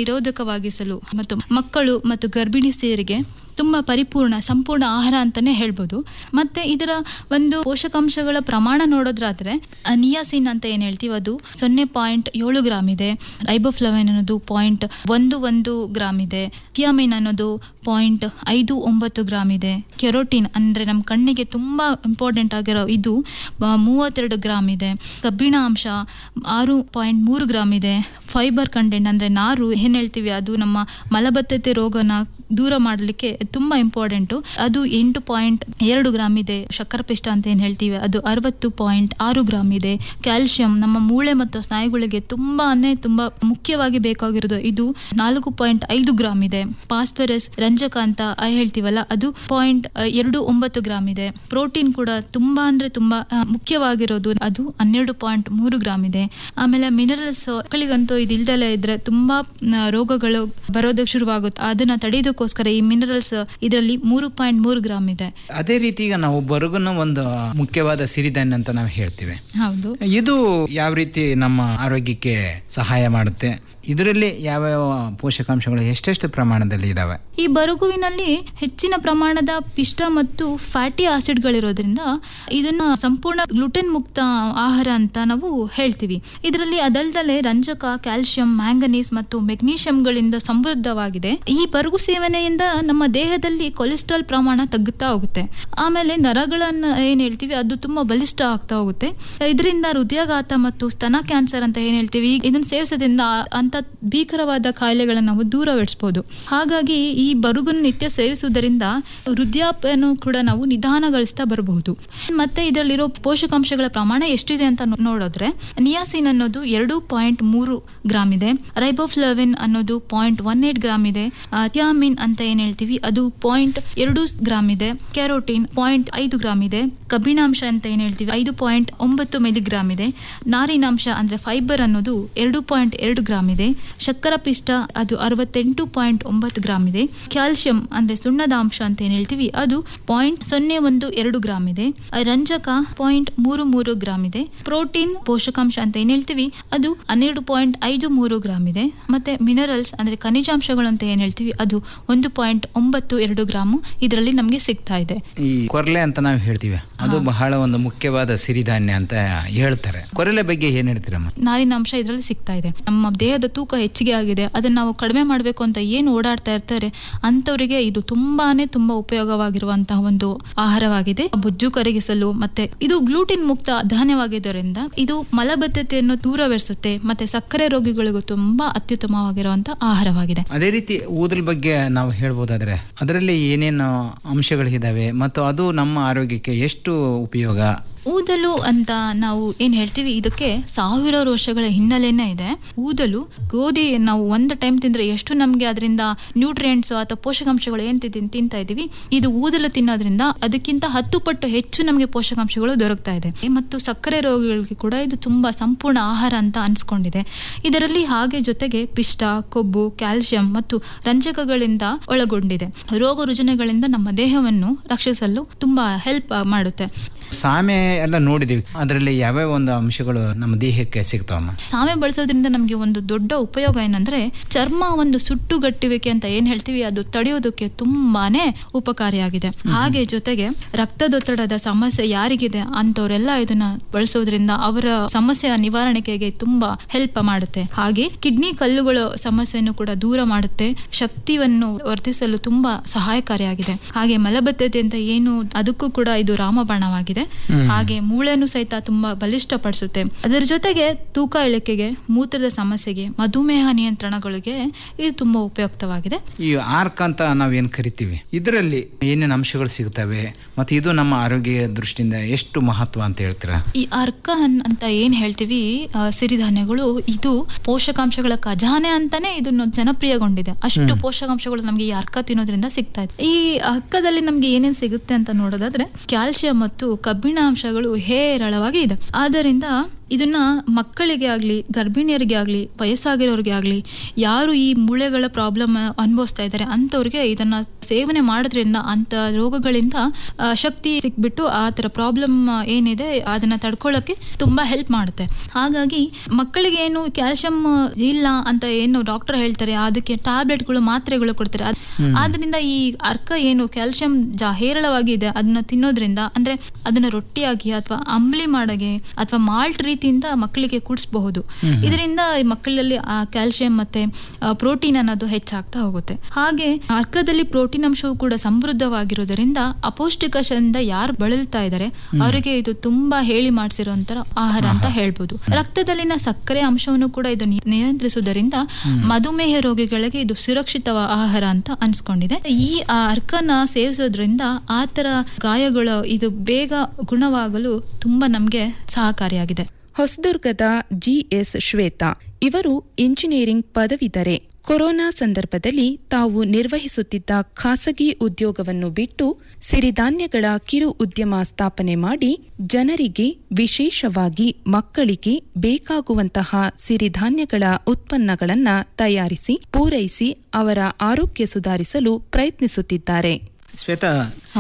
ನಿರೋಧಕವಾಗಿಸಲು ಮತ್ತು ಮಕ್ಕಳು ಮತ್ತು ಗರ್ಭಿಣಿ ಸ್ತ್ರೀಯರಿಗೆ ತುಂಬಾ ಪರಿಪೂರ್ಣ ಸಂಪೂರ್ಣ ಆಹಾರ ಅಂತಾನೆ ಹೇಳ್ಬೋದು ಮತ್ತೆ ಇದರ ಒಂದು ಪೋಷಕಾಂಶಗಳ ಪ್ರಮಾಣ ನೋಡೋದ್ರಾದ್ರೆ ಆ, ನಿಯಾಸಿನ್ ಅಂತ ಏನ್ ಹೇಳ್ತೀವಿ ಅದು ಸೊನ್ನೆ ಪಾಯಿಂಟ್ ಏಳು ಗ್ರಾಮ್ ಇದೆ ರೈಬೋಫ್ಲವೈನ್ ಅನ್ನೋದು ಪಾಯಿಂಟ್ ಒಂದು ಒಂದು ಗ್ರಾಮ್ ಇದೆ ಥಿಯಾಮಿನ್ ಅನ್ನೋದು ಪಾಯಿಂಟ್ ಐದು ಒಂಬತ್ತು ಗ್ರಾಮ್ ಇದೆ ಕೆರೋಟಿನ್ ಅಂದ್ರೆ ನಮ್ಮ ಕಣ್ಣಿಗೆ ತುಂಬಾ ಇಂಪಾರ್ಟೆಂಟ್ ಆಗಿರೋ ಇದು ಆ, ಮೂವತ್ತೆರಡು ಗ್ರಾಮ್ ಇದೆ ಕಬ್ಬಿಣ ಅಂಶ ಆರು ಪಾಯಿಂಟ್ ಮೂರು ಗ್ರಾಮ್ ಇದೆ ಫೈಬರ್ ಕಂಟೆಂಟ್ ಅಂದ್ರೆ ನಾರು ಏನ್ ಹೇಳ್ತೀವಿ ಅದು ನಮ್ಮ ಮಲಬದ್ಧತೆ ರೋಗನ ದೂರ ಮಾಡಲಿಕ್ಕೆ ತುಂಬಾ ಇಂಪಾರ್ಟೆಂಟು ಅದು ಎಂಟು ಪಾಯಿಂಟ್ ಎರಡು ಗ್ರಾಮ್ ಇದೆ ಶಕ್ಕರ ಪಿಷ್ಟ ಅಂತ ಏನ್ ಹೇಳ್ತೀವಿ ಅದು ಅರವತ್ತು ಪಾಯಿಂಟ್ ಆರು ಗ್ರಾಮ್ ಇದೆ ಕ್ಯಾಲ್ಸಿಯಂ ನಮ್ಮ ಮೂಳೆ ಮತ್ತು ಸ್ನಾಯುಗಳಿಗೆ ತುಂಬಾನೇ ತುಂಬಾ ಮುಖ್ಯವಾಗಿ ಬೇಕಾಗಿರೋದು ಇದು ನಾಲ್ಕು ಪಾಯಿಂಟ್ ಐದು ಗ್ರಾಮ್ ಇದೆ ಫಾಸ್ಫರಸ್ ರಂಜಕ ಅಂತ ಆ ಹೇಳ್ತೀವಲ್ಲ ಅದು ಪಾಯಿಂಟ್ ಎರಡು ಒಂಬತ್ತು ಗ್ರಾಮ್ ಇದೆ ಪ್ರೋಟೀನ್ ಕೂಡ ತುಂಬಾ ಅಂದ್ರೆ ತುಂಬಾ ಆ, ಮುಖ್ಯವಾಗಿರೋದು ಅದು ಹನ್ನೆರಡು ಪಾಯಿಂಟ್ ಮೂರು ಗ್ರಾಮ್ ಇದೆ ಆಮೇಲೆ ಮಿನರಲ್ಸ್ ಮಕ್ಕಳಿಗಂತೂ ಇದು ಇಲ್ದಲೇ ಇದ್ರೆ ತುಂಬಾ ನ, ರೋಗಗಳು ಬರೋದಕ್ಕೆ ಶುರುವಾಗುತ್ತೆ ಅದನ್ನ ತಡೆಯೋದಕ್ಕೋಸ್ಕರ ಈ ಮಿನರಲ್ಸ್ ಇದರಲ್ಲಿ ಮೂರು ಪಾಯಿಂಟ್ ಮೂರು ಗ್ರಾಮ್ ಇದೆ ಅದೇ ರೀತಿ ಈಗ ನಾವು ಬರುಗನ ಒಂದು ಮುಖ್ಯವಾದ ಸಿರಿಧಾನ್ಯ ಅಂತ ನಾವು ಹೇಳ್ತೀವಿ ಹೌದು ಇದು ಯಾವ ರೀತಿ ನಮ್ಮ ಆರೋಗ್ಯಕ್ಕೆ ಸಹಾಯ ಮಾಡುತ್ತೆ ಇದರಲ್ಲಿ ಯಾವ್ಯಾವ ಪೋಷಕಾಂಶಗಳು ಎಷ್ಟೆಷ್ಟು ಪ್ರಮಾಣದಲ್ಲಿ ಇದಾವೆ ಈ ಬರುಗುವಿನಲ್ಲಿ ಹೆಚ್ಚಿನ ಪ್ರಮಾಣದ ಪಿಷ್ಟ ಮತ್ತು ಫ್ಯಾಟಿ ಆಸಿಡ್ಗಳಿರೋದ್ರಿಂದ ಇದನ್ನ ಸಂಪೂರ್ಣ ಗ್ಲುಟೆನ್ ಮುಕ್ತ ಆಹಾರ ಅಂತ ನಾವು ಹೇಳ್ತೀವಿ ಇದರಲ್ಲಿ ಅದಲ್ದಲೆ ರಂಜಕ ಕ್ಯಾಲ್ಸಿಯಂ ಮ್ಯಾಂಗನೀಸ್ ಮತ್ತು ಮೆಗ್ನೀಷಿಯಂಗಳಿಂದ ಸಮೃದ್ಧವಾಗಿದೆ ಈ ಬರುಗು ಸೇವನೆಯಿಂದ ನಮ್ಮ ದೇಹದಲ್ಲಿ ಕೊಲೆಸ್ಟ್ರಾಲ್ ಪ್ರಮಾಣ ತಗ್ಗುತ್ತಾ ಹೋಗುತ್ತೆ ಆಮೇಲೆ ನರಗಳನ್ನ ಏನ್ ಹೇಳ್ತೀವಿ ಅದು ತುಂಬಾ ಬಲಿಷ್ಠ ಆಗ್ತಾ ಹೋಗುತ್ತೆ ಇದರಿಂದ ಹೃದಯಾಘಾತ ಮತ್ತು ಸ್ತನ ಕ್ಯಾನ್ಸರ್ ಅಂತ ಏನ್ ಹೇಳ್ತೀವಿ ಇದನ್ನ ಸೇವಿಸೋದ್ರಿಂದ ಅಂತ ಭೀಕರವಾದ ಕಾಯಿಲೆಗಳನ್ನ ನಾವು ದೂರವಿಡಿಸಬಹುದು ಹಾಗಾಗಿ ಈ ಬರುಗನ್ನು ನಿತ್ಯ ಸೇವಿಸುವುದರಿಂದ ವೃದ್ಧಾಪ್ಯನು ಕೂಡ ನಾವು ನಿಧಾನಗೊಳಿಸ್ತಾ ಬರಬಹುದು ಮತ್ತೆ ಇದರಲ್ಲಿರೋ ಪೋಷಕಾಂಶಗಳ ಪ್ರಮಾಣ ಎಷ್ಟಿದೆ ಅಂತ ನೋ- ನೋಡಿದ್ರೆ ನಿಯಾಸಿನ್ ಅನ್ನೋದು ಎರಡು ಪಾಯಿಂಟ್ ಮೂರು ಗ್ರಾಮ್ ಇದೆ ರೈಬೋಫ್ಲವಿನ್ ಅನ್ನೋದು ಪಾಯಿಂಟ್ ಒನ್ ಏಟ್ ಗ್ರಾಮ್ ಇದೆ ಆ, ಥಿಯಾಮಿನ್ ಅಂತ ಏನ್ ಹೇಳ್ತೀವಿ ಅದು ಪಾಯಿಂಟ್ ಎರಡು ಗ್ರಾಮ್ ಇದೆ ಕ್ಯಾರೋಟಿನ್ ಪಾಯಿಂಟ್ ಐದು ಗ್ರಾಮ್ ಇದೆ ಕಬ್ಬಿಣಾಂಶ ಅಂತ ಏನ್ ಹೇಳ್ತೀವಿ ಐದು ಪಾಯಿಂಟ್ ಒಂಬತ್ತು ಮಿಲಿಗ್ರಾಮ್ ಇದೆ ನಾರಿನಾಂಶ ಅಂದ್ರೆ ಫೈಬರ್ ಅನ್ನೋದು ಎರಡು ಪಾಯಿಂಟ್ ಎರಡು ಗ್ರಾಮ್ ಇದೆ ಶಕ್ಕರ ಪಿಷ್ಟ ಅದು ಅರವತ್ತೆಂಟು ಪಾಯಿಂಟ್ ಒಂಬತ್ತು ಗ್ರಾಮ್ ಇದೆ ಕ್ಯಾಲ್ಸಿಯಂ ಅಂದ್ರೆ ಸುಣ್ಣದ ಅಂಶ ಅಂತ ಏನ್ ಹೇಳ್ತೀವಿ ಅದು ಪಾಯಿಂಟ್ ಸೊನ್ನೆ ಒಂದು ಎರಡು ಗ್ರಾಮ್ ಇದೆ ಆ, ರಂಜಕ ಪಾಯಿಂಟ್ ಮೂರು ಮೂರು ಗ್ರಾಮ್ ಇದೆ ಪ್ರೋಟೀನ್ ಪೋಷಕಾಂಶ ಅಂತ ಏನ್ ಹೇಳ್ತೀವಿ ಅದು ಹನ್ನೆರಡು ಪಾಯಿಂಟ್ ಐದು ಮೂರು ಗ್ರಾಮ್ ಇದೆ ಮತ್ತೆ ಮಿನರಲ್ಸ್ ಅಂದ್ರೆ ಖನಿಜಾಂಶಗಳು ಅಂತ ಏನ್ ಹೇಳ್ತೀವಿ ಅದು ಒಂದು ಪಾಯಿಂಟ್ ಒಂಬತ್ತು ಎರಡು ಗ್ರಾಮು ಇದರಲ್ಲಿ ನಮಗೆ ಸಿಗ್ತಾ ಇದೆ ಈ ಕೊರಲೆ ಅಂತ ನಾವು ಹೇಳ್ತೀವಿ ಅದು ಬಹಳ ಒಂದು ಮುಖ್ಯವಾದ ಸಿರಿಧಾನ್ಯ ಅಂತ ಹೇಳ್ತಾರೆ ಕೊರಲೆ ಬಗ್ಗೆ ಏನ್ ಹೇಳ್ತೀರಮ್ಮ ನಾರಿನಾಂಶ ಇದರಲ್ಲಿ ಸಿಗ್ತಾ ಇದೆ ನಮ್ಮ ದೇಹದ ತೂಕ ಹೆಚ್ಚಿಗೆ ಆಗಿದೆ ಅದನ್ನ ನಾವು ಕಡಿಮೆ ಮಾಡಬೇಕು ಅಂತ ಏನು ಓಡಾಡ್ತಾ ಇರ್ತಾರೆ ಅಂತವರಿಗೆ ಇದು ತುಂಬಾನೇ ತುಂಬಾ ಉಪಯೋಗವಾಗಿರುವಂತಹ ಒಂದು ಆಹಾರವಾಗಿದೆ ಬೊಜ್ಜು ಕರಗಿಸಲು ಮತ್ತೆ ಇದು ಗ್ಲೂಟಿನ್ ಮುಕ್ತ ಧಾನ್ಯವಾಗಿದ್ದರಿಂದ ಇದು ಮಲಬದ್ಧತೆಯನ್ನು ದೂರವಿರಿಸುತ್ತೆ ಮತ್ತೆ ಸಕ್ಕರೆ ರೋಗಿಗಳಿಗೂ ತುಂಬಾ ಅತ್ಯುತ್ತಮವಾಗಿರುವಂತಹ ಆಹಾರವಾಗಿದೆ ಅದೇ ರೀತಿ ಊದಲ್ ಬಗ್ಗೆ ನಾವು ಹೇಳ್ಬೋದಾದ್ರೆ ಅದರಲ್ಲಿ ಏನೇನು ಅಂಶಗಳಿದಾವೆ ಮತ್ತು ಅದು ನಮ್ಮ ಆರೋಗ್ಯಕ್ಕೆ ಎಷ್ಟು ಉಪಯೋಗ ಊದಲು ಅಂತ ನಾವು ಏನ್ ಹೇಳ್ತೀವಿ ಇದಕ್ಕೆ ಸಾವಿರಾರು ವರ್ಷಗಳ ಹಿನ್ನೆಲೆನೇ ಇದೆ ಊದಲು ಗೋಧಿ ನಾವು ಒಂದು ಟೈಮ್ ತಿಂದ್ರೆ ಎಷ್ಟು ನಮ್ಗೆ ಅದರಿಂದ ನ್ಯೂಟ್ರಿಯೆಂಟ್ಸ್ ಅಥವಾ ಪೋಷಕಾಂಶಗಳು ಏನ್ ತಿನ್- ತಿಂತಾ ಇದೀವಿ ಇದು ಊದಲು ತಿನ್ನೋದ್ರಿಂದ ಅದಕ್ಕಿಂತ ಹತ್ತು ಪಟ್ಟು ಹೆಚ್ಚು ನಮಗೆ ಪೋಷಕಾಂಶಗಳು ದೊರಕ್ತಾ ಇದೆ ಮತ್ತು ಸಕ್ಕರೆ ರೋಗಿಗಳಿಗೆ ಕೂಡ ಇದು ತುಂಬಾ ಸಂಪೂರ್ಣ ಆಹಾರ ಅಂತ ಅನ್ಸ್ಕೊಂಡಿದೆ ಇದರಲ್ಲಿ ಹಾಗೆ ಜೊತೆಗೆ ಪಿಷ್ಟ ಕೊಬ್ಬು ಕ್ಯಾಲ್ಸಿಯಂ ಮತ್ತು ರಂಜಕಗಳಿಂದ ಒಳಗೊಂಡಿದೆ ರೋಗ ರುಜಿನಗಳಿಂದ ನಮ್ಮ ದೇಹವನ್ನು ರಕ್ಷಿಸಲು ತುಂಬಾ ಹೆಲ್ಪ್ ಮಾಡುತ್ತೆ ಸಾಮೆ ಎಲ್ಲ ನೋಡಿದೀವಿ ಅದರಲ್ಲಿ ಯಾವ್ಯಾವ ಒಂದು ಅಂಶಗಳು ನಮ್ಮ ದೇಹಕ್ಕೆ ಸಿಗ್ತಾವಮ್ಮ ಸಾಮೆ ಬಳಸೋದ್ರಿಂದ ನಮಗೆ ಒಂದು ದೊಡ್ಡ ಉಪಯೋಗ ಏನಂದ್ರೆ ಚರ್ಮ ಒಂದು ಸುಟ್ಟುಗಟ್ಟುವಿಕೆ ಅಂತ ಏನ್ ಹೇಳ್ತೀವಿ ಅದು ತಡೆಯೋದಕ್ಕೆ ತುಂಬಾನೇ ಉಪಕಾರಿಯಾಗಿದೆ ಹಾಗೆ ಜೊತೆಗೆ ರಕ್ತದೊತ್ತಡದ ಸಮಸ್ಯೆ ಯಾರಿಗಿದೆ ಅಂತವರೆಲ್ಲ ಇದನ್ನ ಬಳಸೋದ್ರಿಂದ ಅವರ ಸಮಸ್ಯೆಯ ನಿವಾರಣೆಗೆ ತುಂಬಾ ಹೆಲ್ಪ್ ಮಾಡುತ್ತೆ ಹಾಗೆ ಕಿಡ್ನಿ ಕಲ್ಲುಗಳ ಸಮಸ್ಯೆಯನ್ನು ಕೂಡ ದೂರ ಮಾಡುತ್ತೆ ಶಕ್ತಿಯನ್ನು ವರ್ಧಿಸಲು ತುಂಬಾ ಸಹಾಯಕಾರಿಯಾಗಿದೆ ಹಾಗೆ ಮಲಬದ್ಧತೆ ಅಂತ ಏನು ಅದಕ್ಕೂ ಕೂಡ ಇದು ರಾಮಬಾಣವಾಗಿದೆ ಹ್ಮ್. ಹಾಗೆ ಮೂಳೆಯನ್ನು ಸಹಿತ ತುಂಬಾ ಬಲಿಷ್ಠಪಡಿಸುತ್ತೆ ಅದರ ಜೊತೆಗೆ ತೂಕ ಇಳಿಕೆಗೆ ಮೂತ್ರದ ಸಮಸ್ಯೆಗೆ ಮಧುಮೇಹ ನಿಯಂತ್ರಣಗಳಿಗೆ ಇದು ತುಂಬಾ ಉಪಯುಕ್ತವಾಗಿದೆ ಈ ಆರ್ಕ್ ಅಂತ ನಾವೇನ್ ಕರಿತೀವಿ ಇದರಲ್ಲಿ ಏನೇನು ಅಂಶಗಳು ಸಿಗ್ತವೆ ಮತ್ತು ಇದು ನಮ್ಮ ಆರೋಗ್ಯ ದೃಷ್ಟಿಯಿಂದ ಎಷ್ಟು ಮಹತ್ವ ಅಂತ ಹೇಳ್ತೀರಾ ಈ ಅರ್ಕ ಅನ್- ಅಂತ ಏನ್ ಹೇಳ್ತೀವಿ ಆ, ಸಿರಿಧಾನ್ಯಗಳು ಇದು ಪೋಷಕಾಂಶಗಳ ಖಜಾನೆ ಅಂತಾನೆ ಇದನ್ನು ಜನಪ್ರಿಯಗೊಂಡಿದೆ ಅಷ್ಟು ಹ್ಮ್. ಪೋಷಕಾಂಶಗಳು ನಮಗೆ ಈ ಅರ್ಕ ತಿನ್ನೋದ್ರಿಂದ ಸಿಗ್ತಾ ಇದೆ ಈ ಅರ್ಕದಲ್ಲಿ ನಮ್ಗೆ ಏನೇನ್ ಸಿಗುತ್ತೆ ಅಂತ ನೋಡೋದಾದ್ರೆ ಕ್ಯಾಲ್ಸಿಯಂ ಮತ್ತು ಕಬ್ಬಿಣ ಅಂಶಗಳು ಹೇರಳವಾಗಿ ಇದೆ ಆದ್ದರಿಂದ ಇದನ್ನ ಮಕ್ಕಳಿಗೆ ಆಗಲಿ ಗರ್ಭಿಣಿಯರಿಗೆ ಆಗಲಿ ವಯಸ್ಸಾಗಿರೋರಿಗೆ ಆಗಲಿ ಯಾರು ಈ ಮೂಳೆಗಳ ಪ್ರಾಬ್ಲಮ್ ಅನುಭವಿಸ್ತಾ ಇದ್ದಾರೆ ಅಂಥವ್ರಿಗೆ ಇದನ್ನ ಸೇವನೆ ಮಾಡೋದ್ರಿಂದ ಅಂಥ ರೋಗಗಳಿಂದ ಆ, ಶಕ್ತಿ ಸಿಕ್ಬಿಟ್ಟು ಆ ಥರ ಪ್ರಾಬ್ಲಮ್ ಏನಿದೆ ಅದನ್ನ ತಡ್ಕೊಳ್ಳೋಕ್ಕೆ ತುಂಬಾ ಹೆಲ್ಪ್ ಮಾಡುತ್ತೆ ಹಾಗಾಗಿ ಮಕ್ಕಳಿಗೆ ಏನು ಕ್ಯಾಲ್ಸಿಯಂ ಇಲ್ಲ ಅಂತ ಏನು ಡಾಕ್ಟರ್ ಹೇಳ್ತಾರೆ ಅದಕ್ಕೆ ಟ್ಯಾಬ್ಲೆಟ್ಗಳು ಮಾತ್ರೆಗಳು ಕೊಡ್ತಾರೆ ಅದ್- ಹ್ಮ್. ಆದ್ರಿಂದ ಈ ಅರ್ಕ ಏನು ಕ್ಯಾಲ್ಸಿಯಂ ಜಾ ಹೇರಳವಾಗಿ ಇದೆ ಅದನ್ನ ತಿನ್ನೋದ್ರಿಂದ ಅಂದ್ರೆ ಅದನ್ನ ರೊಟ್ಟಿಯಾಗಿ ಅಥವಾ ಅಂಬ್ಲಿ ಮಾಡಗೆ ಅಥವಾ ಮಾಲ್ಟ್ ರೀತಿಯಿಂದ ಮಕ್ಕಳಿಗೆ ಕುಡಿಸಬಹುದು ಹ್ಮ್. ಇದರಿಂದ ಈ ಮಕ್ಕಳಲ್ಲಿ ಆ ಕ್ಯಾಲ್ಸಿಯಂ ಮತ್ತೆ ಪ್ರೋಟೀನ್ ಅನ್ನೋದು ಹೆಚ್ಚಾಗ್ತಾ ಹೋಗುತ್ತೆ ಹಾಗೆ ಅರ್ಕದಲ್ಲಿ ಪ್ರೋಟೀನ್ ಅಂಶವು ಕೂಡ ಸಮೃದ್ಧವಾಗಿರೋದರಿಂದ ಅಪೌಷ್ಟಿಕದಿಂದ ಯಾರು ಬಳಲ್ತಾ ಇದ್ದಾರೆ ಹ್ಮ್. ಅವರಿಗೆ ಇದು ತುಂಬಾ ಹೇಳಿ ಮಾಡಿಸಿರುವಂತ ಆಹಾರ ಅಂತ ಹೇಳ್ಬೋದು ರಕ್ತದಲ್ಲಿನ ಸಕ್ಕರೆ ಅಂಶವನ್ನು ಕೂಡ ಇದು ನಿ- ನಿಯಂತ್ರಿಸುವುದರಿಂದ ಹ್ಮ್. ಮಧುಮೇಹ ರೋಗಿಗಳಿಗೆ ಇದು ಸುರಕ್ಷಿತ ಆಹಾರ ಅಂತ ಅನ್ಸ್ಕೊಂಡಿದೆ ಈ ಆ ಅರ್ಕನ ಸೇವಿಸೋದ್ರಿಂದ ಆ ತರ ಗಾಯಗಳು ಇದು ಬೇಗ ಗುಣವಾಗಲು ತುಂಬಾ ನಮ್ಗೆ ಸಹಕಾರಿಯಾಗಿದೆ ಹೊಸದುರ್ಗದ ಜಿಎಸ್ ಶ್ವೇತಾ ಇವರು ಇಂಜಿನಿಯರಿಂಗ್ ಪದವೀಧರೆ ಕೊರೋನಾ ಸಂದರ್ಭದಲ್ಲಿ ತಾವು ನಿರ್ವಹಿಸುತ್ತಿದ್ದ ಖಾಸಗಿ ಉದ್ಯೋಗವನ್ನು ಬಿಟ್ಟು ಸಿರಿಧಾನ್ಯಗಳ ಕಿರು ಉದ್ಯಮ ಸ್ಥಾಪನೆ ಮಾಡಿ ಜನರಿಗೆ ವಿಶೇಷವಾಗಿ ಮಕ್ಕಳಿಗೆ ಬೇಕಾಗುವಂತಹ ಸಿರಿಧಾನ್ಯಗಳ ಉತ್ಪನ್ನಗಳನ್ನು ತಯಾರಿಸಿ ಪೂರೈಸಿ ಅವರ ಆರೋಗ್ಯ ಸುಧಾರಿಸಲು ಪ್ರಯತ್ನಿಸುತ್ತಿದ್ದಾರೆ ಶ್ವೇತಾ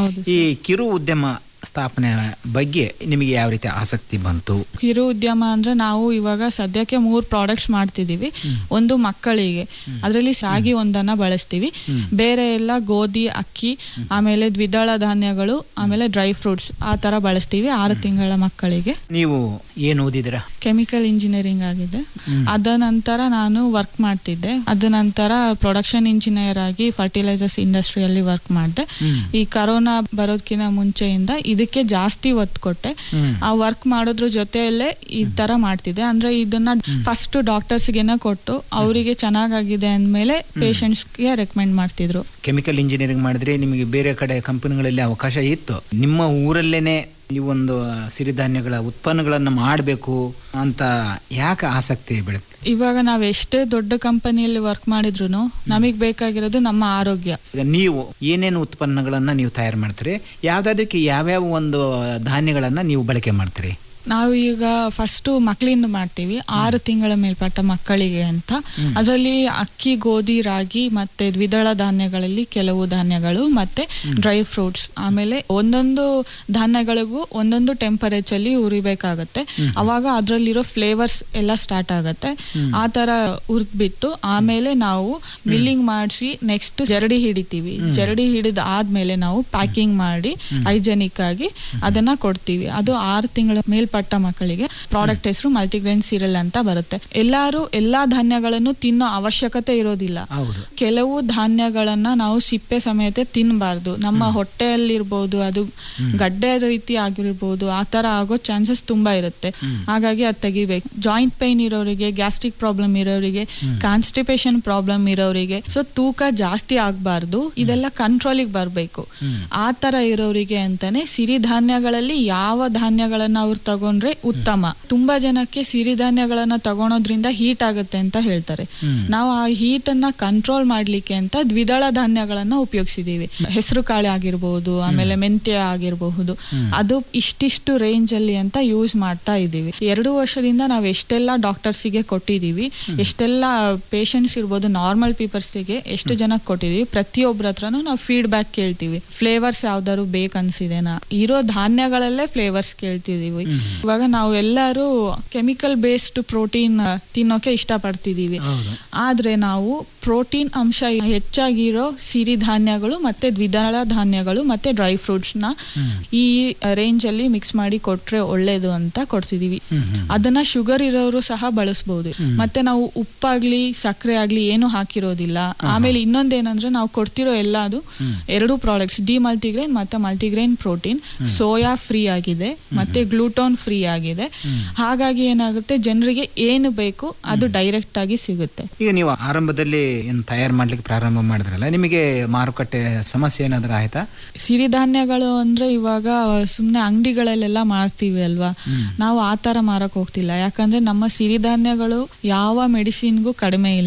ಈ ಕಿರು ಉದ್ಯಮ ಸ್ಥಾಪನೆ ಬಗ್ಗೆ ನಿಮಗೆ ಯಾವ ರೀತಿ ಆಸಕ್ತಿ ಬಂತು ಕಿರು ಉದ್ಯಮ ಅಂದ್ರೆ ನಾವು ಇವಾಗ ಸದ್ಯಕ್ಕೆ ಮೂರ್ ಪ್ರಾಡಕ್ಟ್ಸ್ ಮಾಡ್ತಿದೀವಿ ಒಂದು ಮಕ್ಕಳಿಗೆ ಅದರಲ್ಲಿ ರಾಗಿ ಒಂದನ್ನ ಬಳಸ್ತೀವಿ ಬೇರೆ ಎಲ್ಲ ಗೋಧಿ ಅಕ್ಕಿ ಆಮೇಲೆ ದ್ವಿದಳ ಧಾನ್ಯಗಳು ಆಮೇಲೆ ಡ್ರೈ ಫ್ರೂಟ್ಸ್ ಆ ತರ ಬಳಸ್ತೀವಿ ಆರು ತಿಂಗಳ ಮಕ್ಕಳಿಗೆ ನೀವು ಏನು ಓದಿದಿರಾ ಕೆಮಿಕಲ್ ಇಂಜಿನಿಯರಿಂಗ್ ಆಗಿದೆ ಅದ ನಂತರ ನಾನು ವರ್ಕ್ ಮಾಡ್ತಿದ್ದೆ ಅದ ನಂತರ ಪ್ರೊಡಕ್ಷನ್ ಇಂಜಿನಿಯರ್ ಆಗಿ ಫರ್ಟಿಲೈಸರ್ಸ್ ಇಂಡಸ್ಟ್ರಿಯಲ್ಲಿ ವರ್ಕ್ ಮಾಡಿದೆ ಈ ಕರೋನಾ ಬರೋದಕ್ಕಿಂತ ಮುಂಚೆಯಿಂದ ಇದಕ್ಕೆ ಜಾಸ್ತಿ ಒತ್ತು ಕೊಟ್ಟೆ ಹ್ಮ್. ಆ ವರ್ಕ್ ಮಾಡೋದ್ರ ಜೊತೆಯಲ್ಲೇ ಈ ತರ ಮಾಡ್ತಿದ್ದೆ ಅಂದ್ರೆ ಇದನ್ನ ಫಸ್ಟ್ ಡಾಕ್ಟರ್ಸ್ಗೆನ ಕೊಟ್ಟು ಅವರಿಗೆ ಚೆನ್ನಾಗಾಗಿದೆ ಅಂದ್ಮೇಲೆ ಪೇಷಂಟ್ಸ್ಗೆ ರೆಕಮೆಂಡ್ ಮಾಡ್ತಿದ್ರು ಕೆಮಿಕಲ್ ಇಂಜಿನಿಯರಿಂಗ್ ಮಾಡಿದ್ರೆ ನಿಮಗೆ ಬೇರೆ ಕಡೆ ಕಂಪನಿಗಳಲ್ಲಿ ಅವಕಾಶ ಇತ್ತು ನಿಮ್ಮ ಊರಲ್ಲೇನೆ ನೀವೊಂದು ಸಿರಿಧಾನ್ಯಗಳ ಉತ್ಪನ್ನಗಳನ್ನು ಮಾಡಬೇಕು ಅಂತ ಯಾಕೆ ಆಸಕ್ತಿ ಬೆಳೆತು ಇವಾಗ ನಾವ್ ಎಷ್ಟೇ ದೊಡ್ಡ ಕಂಪನಿಯಲ್ಲಿ ವರ್ಕ್ ಮಾಡಿದ್ರು ನಮಗ್ ಬೇಕಾಗಿರೋದು ನಮ್ಮ ಆರೋಗ್ಯ ಈಗ ನೀವು ಏನೇನು ಉತ್ಪನ್ನಗಳನ್ನ ನೀವು ತಯಾರು ಮಾಡ್ತೀರಿ ಯಾವ್ದಾದಕ್ಕೆ ಯಾವ್ಯಾವ ಒಂದು ಧಾನ್ಯಗಳನ್ನ ನೀವು ಬಳಕೆ ಮಾಡ್ತೀರಿ ನಾವು ಈಗ ಫಸ್ಟ್ ಮಕ್ಕಳಿಂದ ಮಾಡ್ತೀವಿ ಆರು ತಿಂಗಳ ಮೇಲ್ಪಟ್ಟ ಮಕ್ಕಳಿಗೆ ಅಂತ ಹ್ಮ್. ಅದರಲ್ಲಿ ಅಕ್ಕಿ ಗೋಧಿ ರಾಗಿ ಮತ್ತೆ ದ್ವಿದಳ ಧಾನ್ಯಗಳಲ್ಲಿ ಕೆಲವು ಧಾನ್ಯಗಳು ಮತ್ತೆ ಡ್ರೈ ಫ್ರೂಟ್ಸ್ ಆಮೇಲೆ ಒಂದೊಂದು ಧಾನ್ಯಗಳಿಗೂ ಒಂದೊಂದು ಟೆಂಪರೇಚರ್ ಅಲ್ಲಿ ಉರಿಬೇಕಾಗತ್ತೆ ಹ್ಮ್. ಅವಾಗ ಅದರಲ್ಲಿರೋ ಫ್ಲೇವರ್ಸ್ ಎಲ್ಲ ಸ್ಟಾರ್ಟ್ ಆಗುತ್ತೆ ಹ್ಮ್. ಆ ತರ ಹುರಿದ್ಬಿಟ್ಟು ಆಮೇಲೆ ನಾವು ಮಿಲ್ಲಿಂಗ್ ಮಾಡಿಸಿ ನೆಕ್ಸ್ಟ್ ಜರಡಿ ಹಿಡಿತೀವಿ ಹ್ಮ್. ಜರಡಿ ಹಿಡಿದ ಆದ್ಮೇಲೆ ನಾವು ಪ್ಯಾಕಿಂಗ್ ಮಾಡಿ ಹ್ಮ್. ಹೈಜೆನಿಕ್ ಆಗಿ ಅದನ್ನ ಕೊಡ್ತೀವಿ ಅದು ಆರು ತಿಂಗಳ ಮೇಲ್ಪಟ್ಟ ಮಕ್ಕಳಿಗೆ ಪ್ರಾಡಕ್ಟ್ ಹೆಸರು ಮಲ್ಟಿಗ್ರೈನ್ ಸೀರಿಯಲ್ ಅಂತ ಬರುತ್ತೆ ಎಲ್ಲಾರು ಎಲ್ಲಾ ಧಾನ್ಯಗಳನ್ನು ತಿನ್ನೋ ಅವಶ್ಯಕತೆ ಇರೋದಿಲ್ಲ ಹೌದು ಕೆಲವು ಧಾನ್ಯಗಳನ್ನ ನಾವು ಸಿಪ್ಪೆ ಸಮೇತ ತಿನ್ನಬಾರ್ದು ನಮ್ಮ ಹೊಟ್ಟೆಯಲ್ಲಿರ್ಬೋದು ಅದು ಗಡ್ಡೆ ರೀತಿ ಆಗಿರ್ಬೋದು ಆ ತರ ಆಗೋ ಚಾನ್ಸಸ್ ತುಂಬಾ ಇರುತ್ತೆ ಹಾಗಾಗಿ ಅದು ತೆಗಿಬೇಕು ಜಾಯಿಂಟ್ ಪೈನ್ ಇರೋರಿಗೆ ಗ್ಯಾಸ್ಟ್ರಿಕ್ ಪ್ರಾಬ್ಲಮ್ ಇರೋರಿಗೆ ಕಾನ್ಸ್ಟಿಪೇಷನ್ ಪ್ರಾಬ್ಲಮ್ ಇರೋರಿಗೆ ಸೊ ತೂಕ ಜಾಸ್ತಿ ಆಗ್ಬಾರ್ದು ಇದೆಲ್ಲ ಕಂಟ್ರೋಲಿಗೆ ಬರಬೇಕು ಆ ತರ ಇರೋರಿಗೆ ಅಂತಾನೆ ಸಿರಿಧಾನ್ಯಗಳಲ್ಲಿ ಯಾವ ಧಾನ್ಯಗಳನ್ನ ಅವ್ರು ತಗೊಂಡ್ರೆ ಉತ್ತಮ ತುಂಬಾ ಜನಕ್ಕೆ ಸಿರಿಧಾನ್ಯಗಳನ್ನ ತಗೊಳೋದ್ರಿಂದ ಹೀಟ್ ಆಗುತ್ತೆ ಅಂತ ಹೇಳ್ತಾರೆ ನಾವು ಆ ಹೀಟ್ ಅನ್ನ ಕಂಟ್ರೋಲ್ ಮಾಡ್ಲಿಕ್ಕೆ ಅಂತ ದ್ವಿದಳ ಧಾನ್ಯಗಳನ್ನ ಉಪಯೋಗಿಸಿದೀವಿ ಹೆಸರು ಕಾಳು ಆಗಿರ್ಬಹುದು ಆಮೇಲೆ ಮೆಂತ್ಯ ಆಗಿರಬಹುದು ಅದು ಇಷ್ಟಿಷ್ಟು ರೇಂಜ್ ಅಲ್ಲಿ ಅಂತ ಯೂಸ್ ಮಾಡ್ತಾ ಇದೀವಿ ಎರಡು ವರ್ಷದಿಂದ ನಾವು ಎಷ್ಟೆಲ್ಲ ಡಾಕ್ಟರ್ಸಿಗೆ ಕೊಟ್ಟಿದೀವಿ ಎಷ್ಟೆಲ್ಲ ಪೇಷಂಟ್ಸ್ ಇರ್ಬೋದು ನಾರ್ಮಲ್ ಪೀಪರ್ಸ್ಗೆ ಎಷ್ಟು ಜನಕ್ಕೆ ಕೊಟ್ಟಿದೀವಿ ಪ್ರತಿಯೊಬ್ಬರ ಹತ್ರನೂ ನಾವು ಫೀಡ್ಬ್ಯಾಕ್ ಕೇಳ್ತೀವಿ ಫ್ಲೇವರ್ಸ್ ಯಾವ್ದಾದ್ರು ಬೇಕನ್ಸಿದೆನಾ ಇರೋ ಧಾನ್ಯಗಳಲ್ಲೇ ಫ್ಲೇವರ್ಸ್ ಕೇಳ್ತಿದೀವಿ ಇವಾಗ ನಾವು ಎಲ್ಲರೂ ಕೆಮಿಕಲ್ ಬೇಸ್ಡ್ ಪ್ರೋಟೀನ್ ತಿನ್ನೋಕೆ ಇಷ್ಟಪಡ್ತಿದೀವಿ ಆದ್ರೆ ನಾವು ಪ್ರೋಟೀನ್ ಅಂಶ ಹೆಚ್ಚಾಗಿರೋ ಸಿರಿಧಾನ್ಯಗಳು ಮತ್ತೆ ದ್ವಿದಳ ಧಾನ್ಯಗಳು ಮತ್ತೆ ಡ್ರೈ ಫ್ರೂಟ್ಸ್ ನ ಈ ರೇಂಜ್ ಅಲ್ಲಿ ಮಿಕ್ಸ್ ಮಾಡಿ ಕೊಟ್ರೆ ಒಳ್ಳೇದು ಅಂತ ಕೊಡ್ತಿದೀವಿ ಅದನ್ನ ಶುಗರ್ ಇರೋರು ಸಹ ಬಳಸಬಹುದು ಮತ್ತೆ ನಾವು ಉಪ್ಪಾಗ್ಲಿ ಸಕ್ಕರೆ ಆಗ್ಲಿ ಏನು ಹಾಕಿರೋದಿಲ್ಲ ಆಮೇಲೆ ಇನ್ನೊಂದೇನಂದ್ರೆ ನಾವು ಕೊಡ್ತಿರೋ ಎಲ್ಲದು ಎರಡು ಪ್ರಾಡಕ್ಟ್ಸ್ ಡಿ ಮಲ್ಟಿಗ್ರೇನ್ ಮತ್ತೆ ಮಲ್ಟಿಗ್ರೇನ್ ಪ್ರೋಟೀನ್ ಸೋಯಾ ಫ್ರೀ ಆಗಿದೆ ಮತ್ತೆ ಗ್ಲೂಟೋನ್ ಫ್ರೀ ಆಗಿದೆ ಹಾಗಾಗಿ ಏನಾಗುತ್ತೆ ಜನರಿಗೆ ಏನು ಬೇಕು ಅದು ಡೈರೆಕ್ಟ್ ಆಗಿ ಸಿಗುತ್ತೆ ಈಗ ನೀವು ಆರಂಭದಲ್ಲಿ ಏನು ತಯಾರು ಮಾಡ್ಲಿಕ್ಕೆ ಪ್ರಾರಂಭ ಮಾಡಿದ್ರಲ್ಲ ನಿಮಗೆ ಮಾರುಕಟ್ಟೆ ಸಮಸ್ಯೆ ಏನಾದರೂ ಆಯ್ತಾ ಸಿರಿಧಾನ್ಯಗಳು ಅಂದ್ರೆ ಇವಾಗ ಸುಮ್ನೆ ಅಂಗಡಿಗಳಲ್ಲೆಲ್ಲ ಮಾರ್ತೀವಿ ಅಲ್ವಾ ನಾವು ಆ ತರ ಮಾರಕ್ ಹೋಗ್ತಿಲ್ಲ ಯಾಕಂದ್ರೆ ನಮ್ಮ ಸಿರಿಧಾನ್ಯಗಳು ಯಾವ ಮೆಡಿಸಿನ್ಗೂ ಕಡಿಮೆ ಇಲ್ಲ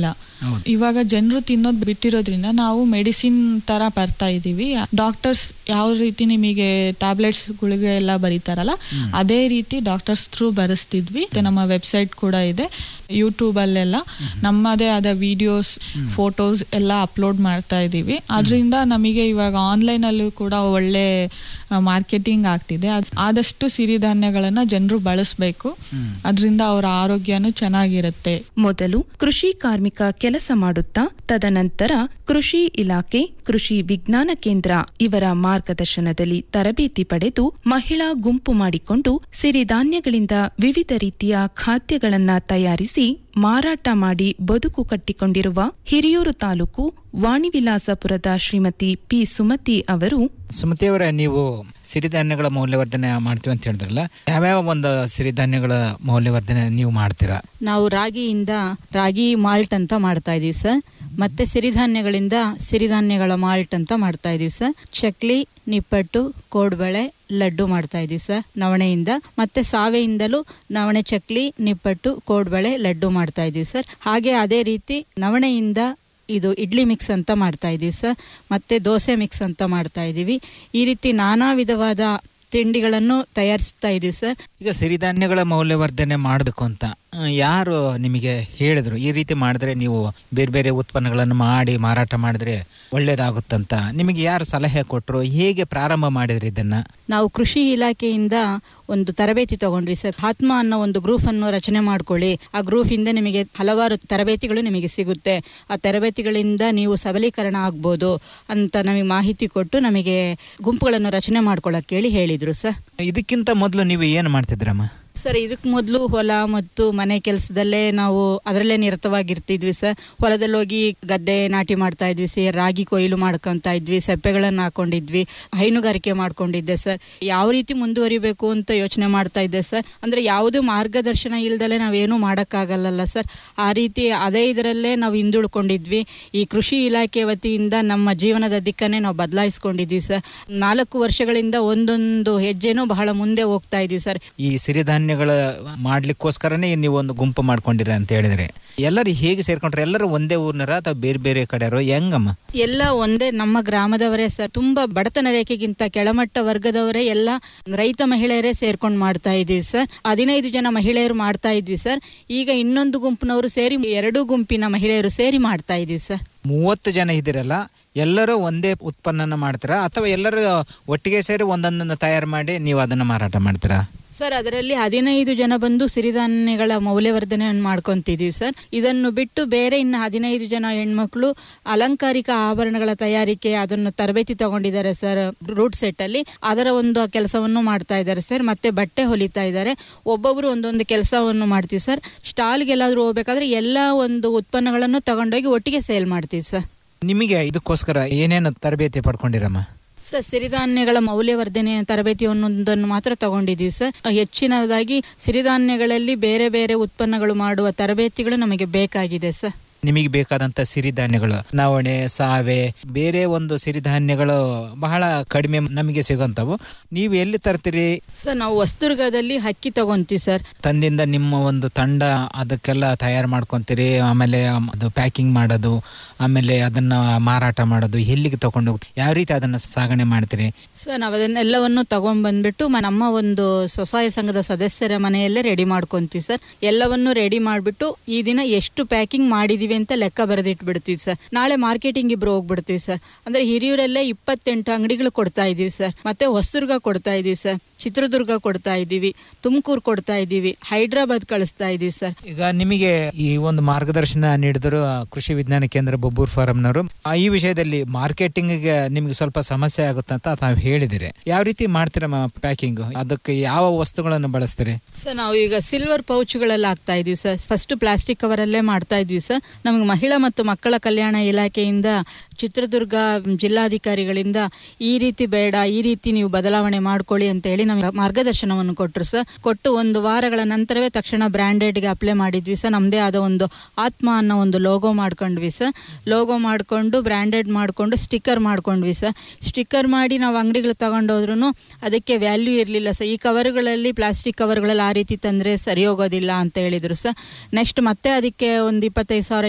ಇವಾಗ ಜನರು ತಿನ್ನೋದು ಬಿಟ್ಟಿರೋದ್ರಿಂದ ನಾವು ಮೆಡಿಸಿನ್ ತರ ಬರ್ತಾ ಇದೀವಿ ಡಾಕ್ಟರ್ಸ್ ಯಾವ ರೀತಿ ನಿಮಗೆ ಟ್ಯಾಬ್ಲೆಟ್ಸ್ ಗುಳಿಗೆ ಎಲ್ಲ ಬರೀತಾರಲ್ಲ ಅದೇ ರೀತಿ ಡಾಕ್ಟರ್ಸ್ ಥ್ರೂ ಬರೆಸ್ತಿದ್ವಿ ಮತ್ತೆ ನಮ್ಮ ವೆಬ್ಸೈಟ್ ಕೂಡ ಇದೆ ಯೂಟ್ಯೂಬ್ ಅಲ್ಲೆಲ್ಲ ನಮ್ಮದೇ ಆದ ವಿಡಿಯೋಸ್ ಫೋಟೋಸ್ ಎಲ್ಲ ಅಪ್ಲೋಡ್ ಮಾಡ್ತಾ ಇದ್ದೀವಿ ಅದರಿಂದ ನಮಗೆ ಇವಾಗ ಆನ್ಲೈನ್ ಅಲ್ಲೂ ಕೂಡ ಒಳ್ಳೆ ಮಾರ್ಕೆಟಿಂಗ್ ಆಗ್ತಿದೆ ಅದ್- ಆದಷ್ಟು ಸಿರಿಧಾನ್ಯಗಳನ್ನ ಜನರು ಬಳಸಬೇಕು ಅದರಿಂದ ಅವರ ಆರೋಗ್ಯನೂ ಚೆನ್ನಾಗಿರುತ್ತೆ ಮೊದಲು ಕೃಷಿ ಕಾರ್ಮಿಕ ಕೆಲಸ ಮಾಡುತ್ತಾ ತದನಂತರ ಕೃಷಿ ಇಲಾಖೆ ಕೃಷಿ ವಿಜ್ಞಾನ ಕೇಂದ್ರ ಇವರ ಮಾರ್ಗದರ್ಶನದಲ್ಲಿ ತರಬೇತಿ ಪಡೆದು ಮಹಿಳಾ ಗುಂಪು ಮಾಡಿಕೊಂಡು ಸಿರಿಧಾನ್ಯಗಳಿಂದ ವಿವಿಧ ರೀತಿಯ ಖಾದ್ಯಗಳನ್ನ ತಯಾರಿಸಿ ಮಾರಾಟ ಮಾಡಿ ಬದುಕು ಕಟ್ಟಿಕೊಂಡಿರುವ ಹಿರಿಯೂರು ತಾಲೂಕು ವಾಣಿವಿಲಾಸಪುರದ ಶ್ರೀಮತಿ ಪಿ ಸುಮತಿ ಅವರು ಸುಮತಿಯವರೇ ನೀವು ಸಿರಿಧಾನ್ಯಗಳ ಮೌಲ್ಯವರ್ಧನೆ ಮಾಡ್ತೀವಿ ಅಂತ ಹೇಳಿದ್ರಲ್ಲ ಯಾವ್ಯಾವ ಒಂದು ಸಿರಿಧಾನ್ಯಗಳ ಮೌಲ್ಯವರ್ಧನೆ ನೀವು ಮಾಡ್ತೀರಾ ನಾವು ರಾಗಿಯಿಂದ ರಾಗಿ ಮಾಲ್ಟ್ ಅಂತ ಮಾಡ್ತಾ ಇದೀವಿ ಸರ್ ಮತ್ತೆ ಸಿರಿಧಾನ್ಯಗಳಿಂದ ಸಿರಿಧಾನ್ಯಗಳ ಮಾಲ್ಟ್ ಅಂತ ಮಾಡ್ತಾ ಇದೀವಿ ಸರ್ ಚಕ್ಲಿ ನಿಪ್ಪಟ್ಟು ಕೋಡ್ಬಳೆ ಲಡ್ಡು ಮಾಡ್ತಾ ಇದೀವಿ ಸರ್ ನವಣೆಯಿಂದ ಮತ್ತೆ ಸಾವೆಯಿಂದಲೂ ನವಣೆ ಚಕ್ಲಿ ನಿಪ್ಪಟ್ಟು ಕೋಡ್ಬಳೆ ಲಡ್ಡು ಮಾಡ್ತಾ ಇದೀವಿ ಸರ್ ಹಾಗೆ ಅದೇ ರೀತಿ ನವಣೆಯಿಂದ ಇದು ಇಡ್ಲಿ ಮಿಕ್ಸ್ ಅಂತ ಮಾಡ್ತಾ ಇದೀವಿ ಸರ್ ಮತ್ತೆ ದೋಸೆ ಮಿಕ್ಸ್ ಅಂತ ಮಾಡ್ತಾ ಇದೀವಿ ಈ ರೀತಿ ನಾನಾ ವಿಧವಾದ ತಿಂಡಿಗಳನ್ನು ತಯಾರಿಸ್ತಾ ಇದೀವಿ ಸರ್ ಈಗ ಸಿರಿಧಾನ್ಯಗಳ ಮೌಲ್ಯವರ್ಧನೆ ಮಾಡಬೇಕು ಅಂತ ಆ, ಯಾರು ನಿಮಗೆ ಹೇಳಿದ್ರು ಈ ರೀತಿ ಮಾಡಿದ್ರೆ ನೀವು ಬೇರೆ ಬೇರೆ ಉತ್ಪನ್ನಗಳನ್ನು ಮಾಡಿ ಮಾರಾಟ ಮಾಡಿದ್ರೆ ಒಳ್ಳೇದಾಗುತ್ತಂತ ನಿಮಗೆ ಯಾರು ಸಲಹೆ ಕೊಟ್ಟರು ಹೇಗೆ ಪ್ರಾರಂಭ ಮಾಡಿದ್ರಿ ಇದನ್ನ ನಾವು ಕೃಷಿ ಇಲಾಖೆಯಿಂದ ಒಂದು ತರಬೇತಿ ತಗೊಂಡ್ವಿ ಸರ್ ಆತ್ಮ ಅನ್ನೋ ಒಂದು ಗ್ರೂಪ್ ಅನ್ನು ರಚನೆ ಮಾಡ್ಕೊಳ್ಳಿ ಆ ಗ್ರೂಪ್ ಇಂದ ನಿಮಗೆ ಹಲವಾರು ತರಬೇತಿಗಳು ನಿಮಗೆ ಸಿಗುತ್ತೆ ಆ ತರಬೇತಿಗಳಿಂದ ನೀವು ಸಬಲೀಕರಣ ಆಗ್ಬೋದು ಅಂತ ನಮಗೆ ಮಾಹಿತಿ ಕೊಟ್ಟು ನಮಗೆ ಗುಂಪುಗಳನ್ನು ರಚನೆ ಮಾಡ್ಕೊಳ್ಳೋಕೆ ಹೇಳಿ ಹೇಳಿದ್ರು ಸರ್ ಇದಕ್ಕಿಂತ ಮೊದಲು ನೀವು ಏನು ಮಾಡ್ತಿದ್ರಮ್ಮ ಸರ್ ಇದಕ್ಕೆ ಮೊದಲು ಹೊಲ ಮತ್ತು ಮನೆ ಕೆಲಸದಲ್ಲೇ ನಾವು ಅದರಲ್ಲೇ ನಿರತವಾಗಿರ್ತಿದ್ವಿ ಸರ್ ಹೊಲದಲ್ಲಿ ಹೋಗಿ ಗದ್ದೆ ನಾಟಿ ಮಾಡ್ತಾ ಇದ್ವಿ ಸರ್ ರಾಗಿ ಕೊಯ್ಲು ಮಾಡ್ಕೊಂತ ಇದ್ವಿ ಸೆಪ್ಪೆಗಳನ್ನು ಹಾಕೊಂಡಿದ್ವಿ ಹೈನುಗಾರಿಕೆ ಮಾಡ್ಕೊಂಡಿದ್ದೆ ಸರ್ ಯಾವ ರೀತಿ ಮುಂದುವರಿಬೇಕು ಅಂತ ಯೋಚನೆ ಮಾಡ್ತಾ ಇದ್ದೆ ಸರ್ ಅಂದ್ರೆ ಯಾವುದೇ ಮಾರ್ಗದರ್ಶನ ಇಲ್ದಲೆ ನಾವೇನು ಮಾಡೋಕ್ಕಾಗಲ್ಲಲ್ಲ ಸರ್ ಆ ರೀತಿ ಅದೇ ಇದರಲ್ಲೇ ನಾವು ಹಿಂದುಳ್ಕೊಂಡಿದ್ವಿ ಈ ಕೃಷಿ ಇಲಾಖೆ ವತಿಯಿಂದ ನಮ್ಮ ಜೀವನದ ದಿಕ್ಕನ್ನೇ ನಾವು ಬದಲಾಯಿಸ್ಕೊಂಡಿದ್ವಿ ಸರ್ ನಾಲ್ಕು ವರ್ಷಗಳಿಂದ ಒಂದೊಂದು ಹೆಜ್ಜೆನೂ ಬಹಳ ಮುಂದೆ ಹೋಗ್ತಾ ಇದೀವಿ ಸರ್ ಈ ಸಿರಿಧಾನ್ಯಗಳ ಮಾಡ್ಲಿಕ್ಕೋಸ್ಕರನೇ ನೀವು ಒಂದು ಗುಂಪು ಮಾಡ್ಕೊಂಡಿರ ಅಂತ ಹೇಳಿದ್ರೆ ಎಲ್ಲರೂ ಹೇಗೆ ಸೇರ್ಕೊಂಡ್ರೆ ಎಲ್ಲರೂ ಒಂದೇ ಊರ್ನರ ಅಥವಾ ಬೇರೆ ಬೇರೆ ಕಡೆಯವರು ಹೆಂಗಮ್ಮ ಎಲ್ಲ ಒಂದೇ ನಮ್ಮ ಗ್ರಾಮದವರೇ ಸರ್ ತುಂಬಾ ಬಡತನ ರೇಖೆಗಿಂತ ಕೆಳಮಟ್ಟ ವರ್ಗದವರೇ ಎಲ್ಲ ರೈತ ಮಹಿಳೆಯರೇ ಸೇರ್ಕೊಂಡು ಮಾಡ್ತಾ ಇದೀವಿ ಸರ್ ಹದಿನೈದು ಜನ ಮಹಿಳೆಯರು ಮಾಡ್ತಾ ಇದ್ವಿ ಸರ್ ಈಗ ಇನ್ನೊಂದು ಗುಂಪಿನವರು ಸೇರಿ ಎರಡು ಗುಂಪಿನ ಮಹಿಳೆಯರು ಸೇರಿ ಮಾಡ್ತಾ ಇದೀವಿ ಸರ್ ಮೂವತ್ತು ಜನ ಇದ್ದೀರಲ್ಲ ಎಲ್ಲರೂ ಒಂದೇ ಉತ್ಪನ್ನನ ಮಾಡ್ತೀರಾ ಅಥವಾ ಎಲ್ಲರೂ ಒಟ್ಟಿಗೆ ಸೇರಿ ಒಂದೊಂದನ್ನು ತಯಾರು ಮಾಡಿ ನೀವು ಅದನ್ನು ಮಾರಾಟ ಮಾಡ್ತೀರಾ ಸರ್ ಅದರಲ್ಲಿ ಹದಿನೈದು ಜನ ಬಂದು ಸಿರಿಧಾನ್ಯಗಳ ಮೌಲ್ಯವರ್ಧನೆಯನ್ನು ಮಾಡ್ಕೊಂತಿದೀವಿ ಸರ್ ಇದನ್ನು ಬಿಟ್ಟು ಬೇರೆ ಇನ್ನು ಹದಿನೈದು ಜನ ಹೆಣ್ಮಕ್ಳು ಅಲಂಕಾರಿಕ ಆಭರಣಗಳ ತಯಾರಿಕೆ ಅದನ್ನು ತರಬೇತಿ ತಗೊಂಡಿದ್ದಾರೆ ಸರ್ ರೂಟ್ ಸೆಟ್ ಅಲ್ಲಿ ಅದರ ಒಂದು ಕೆಲಸವನ್ನು ಮಾಡ್ತಾ ಇದ್ದಾರೆ ಸರ್ ಮತ್ತೆ ಬಟ್ಟೆ ಹೊಲಿತಾ ಇದ್ದಾರೆ ಒಬ್ಬೊಬ್ರು ಒಂದೊಂದು ಕೆಲಸವನ್ನು ಮಾಡ್ತೀವಿ ಸರ್ ಸ್ಟಾಲ್ಗೆಲ್ಲಾದ್ರೂ ಹೋಗ್ಬೇಕಾದ್ರೆ ಎಲ್ಲ ಒಂದು ಉತ್ಪನ್ನಗಳನ್ನು ತಗೊಂಡೋಗಿ ಒಟ್ಟಿಗೆ ಸೇಲ್ ಮಾಡ್ತೀವಿ ಸರ್ ನಿಮಗೆ ಇದಕ್ಕೋಸ್ಕರ ಏನೇನು ತರಬೇತಿ ಪಡ್ಕೊಂಡಿರಮ್ಮ ಸರ್ ಸಿರಿಧಾನ್ಯಗಳ ಮೌಲ್ಯವರ್ಧನೆ ತರಬೇತಿ ಅನ್ನೋದನ್ನು ಮಾತ್ರ ತಗೊಂಡಿದ್ದೀವಿ ಸರ್ ಹೆಚ್ಚಿನದಾಗಿ ಸಿರಿಧಾನ್ಯಗಳಲ್ಲಿ ಬೇರೆ ಬೇರೆ ಉತ್ಪನ್ನಗಳು ಮಾಡುವ ತರಬೇತಿಗಳು ನಮಗೆ ಬೇಕಾಗಿದೆ ಸರ್ ನಿಮಗೆ ಬೇಕಾದಂತ ಸಿರಿಧಾನ್ಯಗಳು ನವಣೆ ಸಾವೆ ಬೇರೆ ಒಂದು ಸಿರಿಧಾನ್ಯಗಳು ಬಹಳ ಕಡಿಮೆ ನಮಗೆ ಸಿಗೋಂಥವು ನೀವು ಎಲ್ಲಿ ತರ್ತೀರಿ ಸರ್ ನಾವು ವಸ್ತುರ್ಗದಲ್ಲಿ ಹಕ್ಕಿ ತಗೊಂತೀವಿ ಸರ್ ತಂದಿಂದ ನಿಮ್ಮ ಒಂದು ತಂಡ ಅದಕ್ಕೆಲ್ಲ ತಯಾರು ಮಾಡ್ಕೊಂತೀರಿ ಆಮೇಲೆ ಅದು ಪ್ಯಾಕಿಂಗ್ ಮಾಡೋದು ಆಮೇಲೆ ಅದನ್ನ ಮಾರಾಟ ಮಾಡೋದು ಎಲ್ಲಿಗೆ ತಗೊಂಡು ಹೋಗ್ತೀರಿ ಯಾವ ರೀತಿ ಅದನ್ನ ಸಾಗಣೆ ಮಾಡ್ತೀರಿ ಸರ್ ನಾವು ಅದನ್ನೆಲ್ಲವನ್ನು ತಗೊಂಡ್ ಬಂದ್ಬಿಟ್ಟು ಮ- ನಮ್ಮ ಒಂದು ಸ್ವಸಹಾಯ ಸಂಘದ ಸದಸ್ಯರ ಮನೆಯಲ್ಲೇ ರೆಡಿ ಮಾಡ್ಕೊಂತೀವಿ ಸರ್ ಎಲ್ಲವನ್ನು ರೆಡಿ ಮಾಡಿಬಿಟ್ಟು ಈ ದಿನ ಎಷ್ಟು ಪ್ಯಾಕಿಂಗ್ ಮಾಡಿದೀವಿ ಅಂತ ಲೆಕ್ಕ ಬರೆದಿಟ್ಬಿಡ್ತೀವಿ ಸರ್ ನಾಳೆ ಮಾರ್ಕೆಟಿಂಗ್ ಇಬ್ರು ಹೋಗ್ಬಿಡ್ತೀವಿ ಸರ್ ಅಂದ್ರೆ ಹಿರಿಯೂರಲ್ಲೇ ಇಪ್ಪತ್ತೆಂಟು ಅಂಗಡಿಗಳು ಕೊಡ್ತಾ ಇದೀವಿ ಸರ್ ಮತ್ತೆ ಹೊಸದುರ್ಗ ಕೊಡ್ತಾ ಇದೀವಿ ಸರ್ ಚಿತ್ರದುರ್ಗ ಕೊಡ್ತಾ ಇದೀವಿ ತುಮಕೂರು ಕೊಡ್ತಾ ಇದೀವಿ ಹೈದ್ರಾಬಾದ್ ಕಳಿಸ್ತಾ ಇದೀವಿ ಸರ್ ಈಗ ನಿಮಗೆ ಈ ಒಂದು ಮಾರ್ಗದರ್ಶನ ನೀಡಿದರು ಆ, ಕೃಷಿ ವಿಜ್ಞಾನ ಕೇಂದ್ರ ಬೊಬ್ಬೂರ್ ಫಾರಂನವರು ಆ, ಈ ವಿಷಯದಲ್ಲಿ ಮಾರ್ಕೆಟಿಂಗ್ಗೆ ನಿಮಗೆ ಸ್ವಲ್ಪ ಸಮಸ್ಯೆ ಆಗುತ್ತೆ ಅಂತ ತಾವು ಹೇಳಿದಿರಿ ಯಾವ ರೀತಿ ಮಾಡ್ತೀರಮ್ಮ ಪ್ಯಾಕಿಂಗ್ ಅದಕ್ಕೆ ಯಾವ ವಸ್ತುಗಳನ್ನು ಬಳಸ್ತೀರಿ ಸರ್ ನಾವು ಈಗ ಸಿಲ್ವರ್ ಪೌಚ್ಗಳೆಲ್ಲ ಹಾಕ್ತಾ ಇದೀವಿ ಸರ್ ಫಸ್ಟ್ ಪ್ಲಾಸ್ಟಿಕ್ ಕವರಲ್ಲೇ ಮಾಡ್ತಾ ಇದ್ವಿ ಸರ್ ನಮಗೆ ಮಹಿಳಾ ಮತ್ತು ಮಕ್ಕಳ ಕಲ್ಯಾಣ ಇಲಾಖೆಯಿಂದ ಚಿತ್ರದುರ್ಗ ಜಿಲ್ಲಾಧಿಕಾರಿಗಳಿಂದ ಈ ರೀತಿ ಬೇಡ ಈ ರೀತಿ ನೀವು ಬದಲಾವಣೆ ಮಾಡ್ಕೊಳ್ಳಿ ಅಂತ ಹೇಳಿ ನಮಗೆ ಮಾರ್ಗದರ್ಶನವನ್ನು ಕೊಟ್ಟರು ಸರ್ ಕೊಟ್ಟು ಒಂದು ವಾರಗಳ ನಂತರವೇ ತಕ್ಷಣ ಬ್ರ್ಯಾಂಡೆಡ್ಗೆ ಅಪ್ಲೈ ಮಾಡಿದ್ವಿ ಸರ್ ನಮ್ಮದೇ ಆದ ಒಂದು ಆತ್ಮ ಅನ್ನೋ ಒಂದು ಲೋಗೋ ಮಾಡ್ಕೊಂಡ್ವಿ ಸರ್ ಲೋಗೋ ಮಾಡಿಕೊಂಡು ಬ್ರ್ಯಾಂಡೆಡ್ ಮಾಡಿಕೊಂಡು ಸ್ಟಿಕ್ಕರ್ ಮಾಡ್ಕೊಂಡ್ವಿ ಸರ್ ಸ್ಟಿಕ್ಕರ್ ಮಾಡಿ ನಾವು ಅಂಗಡಿಗಳು ತಗೊಂಡೋದ್ರೂ ಅದಕ್ಕೆ ವ್ಯಾಲ್ಯೂ ಇರಲಿಲ್ಲ ಸರ್ ಈ ಕವರ್ಗಳಲ್ಲಿ ಪ್ಲಾಸ್ಟಿಕ್ ಕವರ್ಗಳಲ್ಲಿ ಆ ರೀತಿ ತಂದರೆ ಸರಿ ಹೋಗೋದಿಲ್ಲ ಅಂತ ಹೇಳಿದರು ಸರ್ ನೆಕ್ಸ್ಟ್ ಮತ್ತೆ ಅದಕ್ಕೆ ಒಂದು ಇಪ್ಪತ್ತೈದು ಸಾವಿರ